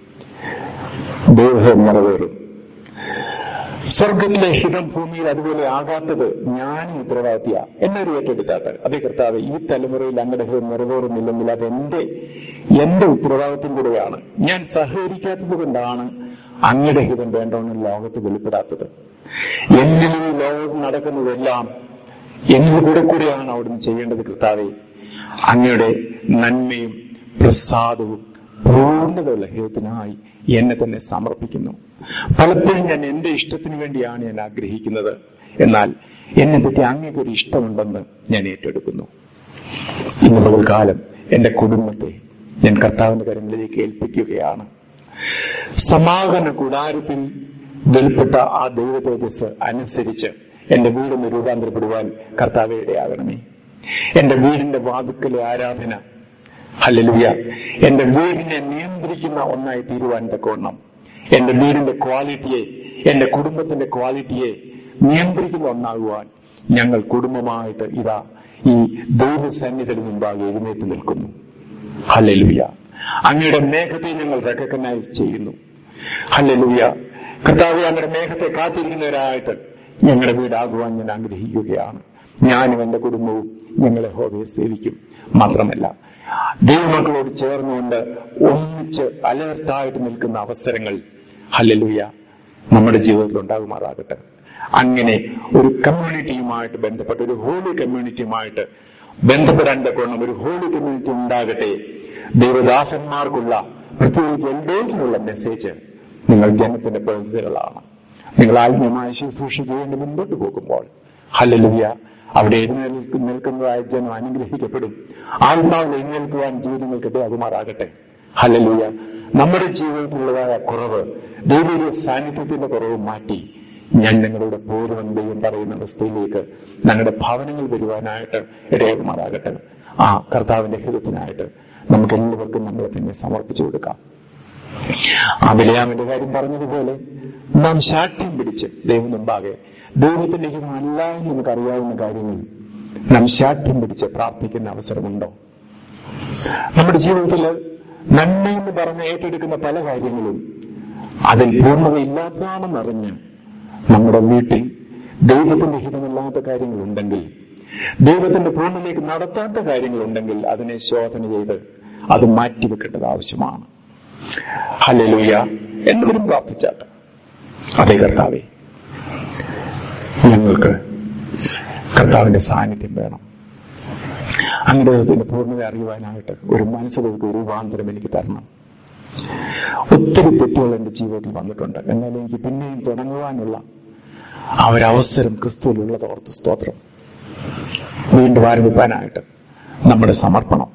ദൈവം നിറവേറും സ്വർഗത്തിലെ ഹിതം ഭൂമിയിൽ അതുപോലെ ആകാത്തത് ഞാൻ ഉത്തരവാദിയ എന്നൊരു ഏറ്റെടുത്താട്ട് അതേ കർത്താവ് ഈ തലമുറയിൽ അങ്ങയുടെ ഹിതം നിറവേറുന്നില്ലെങ്കിൽ അത് എന്റെ എന്റെ ഉത്തരവാദിത്വം കൂടെയാണ് ഞാൻ സഹകരിക്കാത്തത് കൊണ്ടാണ് അങ്ങയുടെ ഹിതം വേണ്ടവണ്ണം ലോകത്ത് വെളിപ്പെടാത്തത് എന്നിലും ഈ ലോകത്ത് നടക്കുന്നതെല്ലാം എന്നിൽ കൂടെ കൂടെയാണ് അവിടുന്ന് ചെയ്യേണ്ടത് കർത്താവെ അങ്ങയുടെ നന്മയും പ്രസാദവും പൂർണ്ണതയുള്ള ഹിതത്തിനായി എന്നെ തന്നെ സമർപ്പിക്കുന്നു പലപ്പോഴും ഞാൻ എന്റെ ഇഷ്ടത്തിന് വേണ്ടിയാണ് ഞാൻ ആഗ്രഹിക്കുന്നത് എന്നാൽ എന്നെ പറ്റി അങ്ങേക്ക് ഒരു ഇഷ്ടമുണ്ടെന്ന് ഞാൻ ഏറ്റെടുക്കുന്നു ഇന്ന് പകൽക്കാലം എന്റെ കുടുംബത്തെ ഞാൻ കർത്താവിന്റെ കരങ്ങളിലേക്ക് ഏൽപ്പിക്കുകയാണ് സമാഗമന കൂടാരത്തിൽ വെളിപ്പെട്ട ആ ദൈവ തേജസ് അനുസരിച്ച് എന്റെ വീടൊന്ന് രൂപാന്തരപ്പെടുവാൻ കർത്താവെ ഇടയാകണമേ എന്റെ വീടിന്റെ വാതുക്കലെ ആരാധന ഹല്ലേലൂയ എന്റെ വീടിനെ നിയന്ത്രിക്കുന്ന ഒന്നായി തീരുവാൻ തക്കവണ്ണം എന്റെ വീടിന്റെ ക്വാളിറ്റിയെ എന്റെ കുടുംബത്തിന്റെ ക്വാളിറ്റിയെ നിയന്ത്രിക്കുന്ന ഒന്നാകുവാൻ ഞങ്ങൾ കുടുംബമായിട്ട് ഇതാ ഈ ദൈവസന്നിധിയിൽ മുമ്പാകെ എഴുന്നേറ്റ് നിൽക്കുന്നു ഹല്ലേലൂയ അങ്ങയുടെ മേഘത്തെ ഞങ്ങൾ റെക്കഗ്നൈസ് ചെയ്യുന്നു ഹല്ലേലൂയ കർത്താവ് അങ്ങയുടെ മേഘത്തെ കാത്തിരിക്കുന്നവരായിട്ട് ഞങ്ങളുടെ വീടാകുവാൻ ഞാൻ ആഗ്രഹിക്കുകയാണ് ഞാനും എന്റെ കുടുംബവും ഞങ്ങളെ ഹോബയെ സേവിക്കും മാത്രമല്ല ദൈവമക്കളോട് ചേർന്നുകൊണ്ട് ഒന്നിച്ച് അലേർട്ടായിട്ട് നിൽക്കുന്ന അവസരങ്ങൾ ഹല്ലലുയ നമ്മുടെ ജീവിതത്തിൽ ഉണ്ടാകുമാറാകട്ടെ അങ്ങനെ ഒരു കമ്മ്യൂണിറ്റിയുമായിട്ട് ബന്ധപ്പെട്ട് ഒരു ഹോളി കമ്മ്യൂണിറ്റിയുമായിട്ട് ബന്ധപ്പെടാൻ തക്കോണം ഒരു ഹോളി കമ്മ്യൂണിറ്റി ഉണ്ടാകട്ടെ ദൈവദാസന്മാർക്കുള്ള പ്രത്യേകിച്ച് എൽഡേഴ്സിനുള്ള മെസ്സേജ് നിങ്ങൾ ജനത്തിന്റെ പ്രതിനിധികളാണ് നിങ്ങൾ ആത്മീയമായ ശുശ്രൂഷയ്ക്ക് വേണ്ടി മുൻപോട്ട് പോകുമ്പോൾ ഹല്ലേലൂയ അവിടെ എഴുന്നേൽക്ക് നിൽക്കുന്നതായ ജനം അനുഗ്രഹിക്കപ്പെടും ആത്മാവിൽ എഴുന്നേൽക്കുവാൻ ജീവിതങ്ങൾക്ക് ഇടയാകുമാറാകട്ടെ ഹല്ലേലൂയ നമ്മുടെ ജീവിതത്തിലുള്ളതായ കുറവ് ദൈവിക സാന്നിധ്യത്തിന്റെ കുറവ് മാറ്റി ഞാൻ നിങ്ങളുടെ പൂർവ്വം ദൈവം പറയുന്ന അവസ്ഥയിലേക്ക് ഞങ്ങളുടെ ഭവനങ്ങൾ വരുവാനായിട്ട് ഇടയാകുമാറാകട്ടെ ആ കർത്താവിന്റെ ഹിതത്തിനായിട്ട് നമുക്ക് എല്ലാവർക്കും നമ്മളെ തന്നെ സമർപ്പിച്ചു കൊടുക്കാം ആ ബിലയാമിന്റെ കാര്യം പറഞ്ഞതുപോലെ നാം ശാഠ്യം പിടിച്ച് ദൈവം മുമ്പാകെ ദൈവത്തിന്റെ ഹിതമല്ല എന്ന് നമുക്കറിയാവുന്ന കാര്യങ്ങൾ നാം ശാഠ്യം പിടിച്ച് പ്രാർത്ഥിക്കുന്ന അവസരമുണ്ടോ നമ്മുടെ ജീവിതത്തിൽ നന്മയെന്ന് പറഞ്ഞ് ഏറ്റെടുക്കുന്ന പല കാര്യങ്ങളും അതിൽ പൂർണ്ണതയില്ലാത്തതാണെന്നറിഞ്ഞ് നമ്മുടെ വീട്ടിൽ ദൈവത്തിന്റെ ഹിതമില്ലാത്ത കാര്യങ്ങളുണ്ടെങ്കിൽ ദൈവത്തിന്റെ പൂർണ്ണതയിലേക്ക് നടത്താത്ത കാര്യങ്ങളുണ്ടെങ്കിൽ അതിനെ ശോധന ചെയ്ത് അത് മാറ്റിവെക്കേണ്ടത് ആവശ്യമാണ് ഹല്ലേലൂയ എന്നവരും പ്രാർത്ഥിച്ചാട്ടെ അതേ കർത്താവേ ഞങ്ങൾക്ക് കർത്താവിന്റെ സാന്നിധ്യം വേണം അനുഗ്രഹത്തിന്റെ പൂർണ്ണത അറിയുവാനായിട്ട് ഒരു മനസ്സിലേക്ക് ഒരു രൂപാന്തരം എനിക്ക് തരണം ഒത്തിരി തെറ്റുകൾ എന്റെ ജീവിതത്തിൽ വന്നിട്ടുണ്ട് എന്നാൽ എനിക്ക് പിന്നെയും തുടങ്ങുവാനുള്ള ആ ഒരു അവസരം ക്രിസ്തുവിലുള്ളത് ഓർത്ത് സ്തോത്രം വീണ്ടും ആരംഭിക്കാനായിട്ട് നമ്മുടെ സമർപ്പണം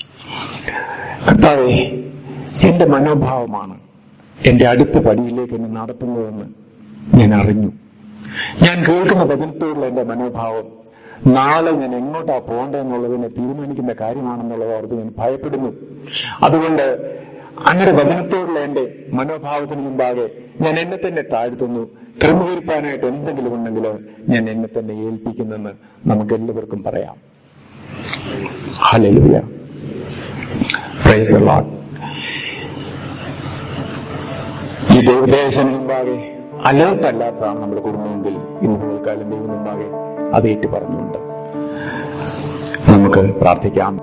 കർത്താവെ എന്റെ മനോഭാവമാണ് എന്റെ അടുത്ത പടിയിലേക്ക് എന്നെ നടത്തുന്നതെന്ന് ഞാൻ അറിഞ്ഞു ഞാൻ കേൾക്കുന്ന വചനത്തോടുള്ള എന്റെ മനോഭാവം നാളെ ഞാൻ എങ്ങോട്ടാ പോകേണ്ടതെന്നുള്ളതിനെ തീരുമാനിക്കുന്ന കാര്യമാണെന്നുള്ളത് ഓർത്ത് ഞാൻ ഭയപ്പെടുന്നു അതുകൊണ്ട് അങ്ങനെ വചനത്തോടുള്ള എന്റെ മനോഭാവത്തിന് മുമ്പാകെ ഞാൻ എന്നെ തന്നെ താഴ്ത്തുന്നു ക്രമീകരിക്കാനായിട്ട് എന്തെങ്കിലും ഉണ്ടെങ്കിൽ ഞാൻ എന്നെ തന്നെ ഏൽപ്പിക്കുന്നെന്ന് നമുക്ക് എല്ലാവർക്കും പറയാം ഹല്ലേലൂയ പ്രൈസ് ദ ലോർഡ് ഈ ദൈവദേശത്തിന് മുമ്പാകെ അലേർട്ടല്ലാത്തതാണ് നമ്മുടെ കുടുംബമെങ്കിൽ ഇന്ന് മുതൽക്കാലം ദൈവം മുമ്പാകെ അത് ഏറ്റു പറഞ്ഞുകൊണ്ട് നമുക്ക് പ്രാർത്ഥിക്കാം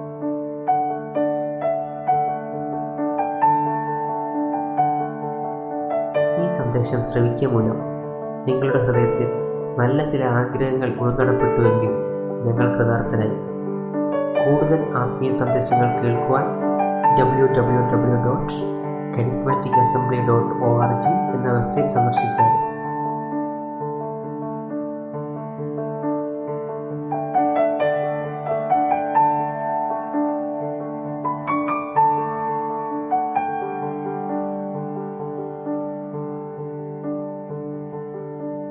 ഈ സന്ദേശം ശ്രവിക്കുക മൂലം നിങ്ങളുടെ ഹൃദയത്തിൽ നല്ല ചില ആഗ്രഹങ്ങൾ ഉൾക്കടപ്പെട്ടുവെങ്കിൽ ഞങ്ങൾ കൃതാർത്ഥനായി കൂടുതൽ ആത്മീയ സന്ദേശങ്ങൾ കേൾക്കുവാൻ W W W dot charismatic assembly dot O R G എന്ന വെബ്സൈറ്റ് സന്ദർശിച്ചാൽ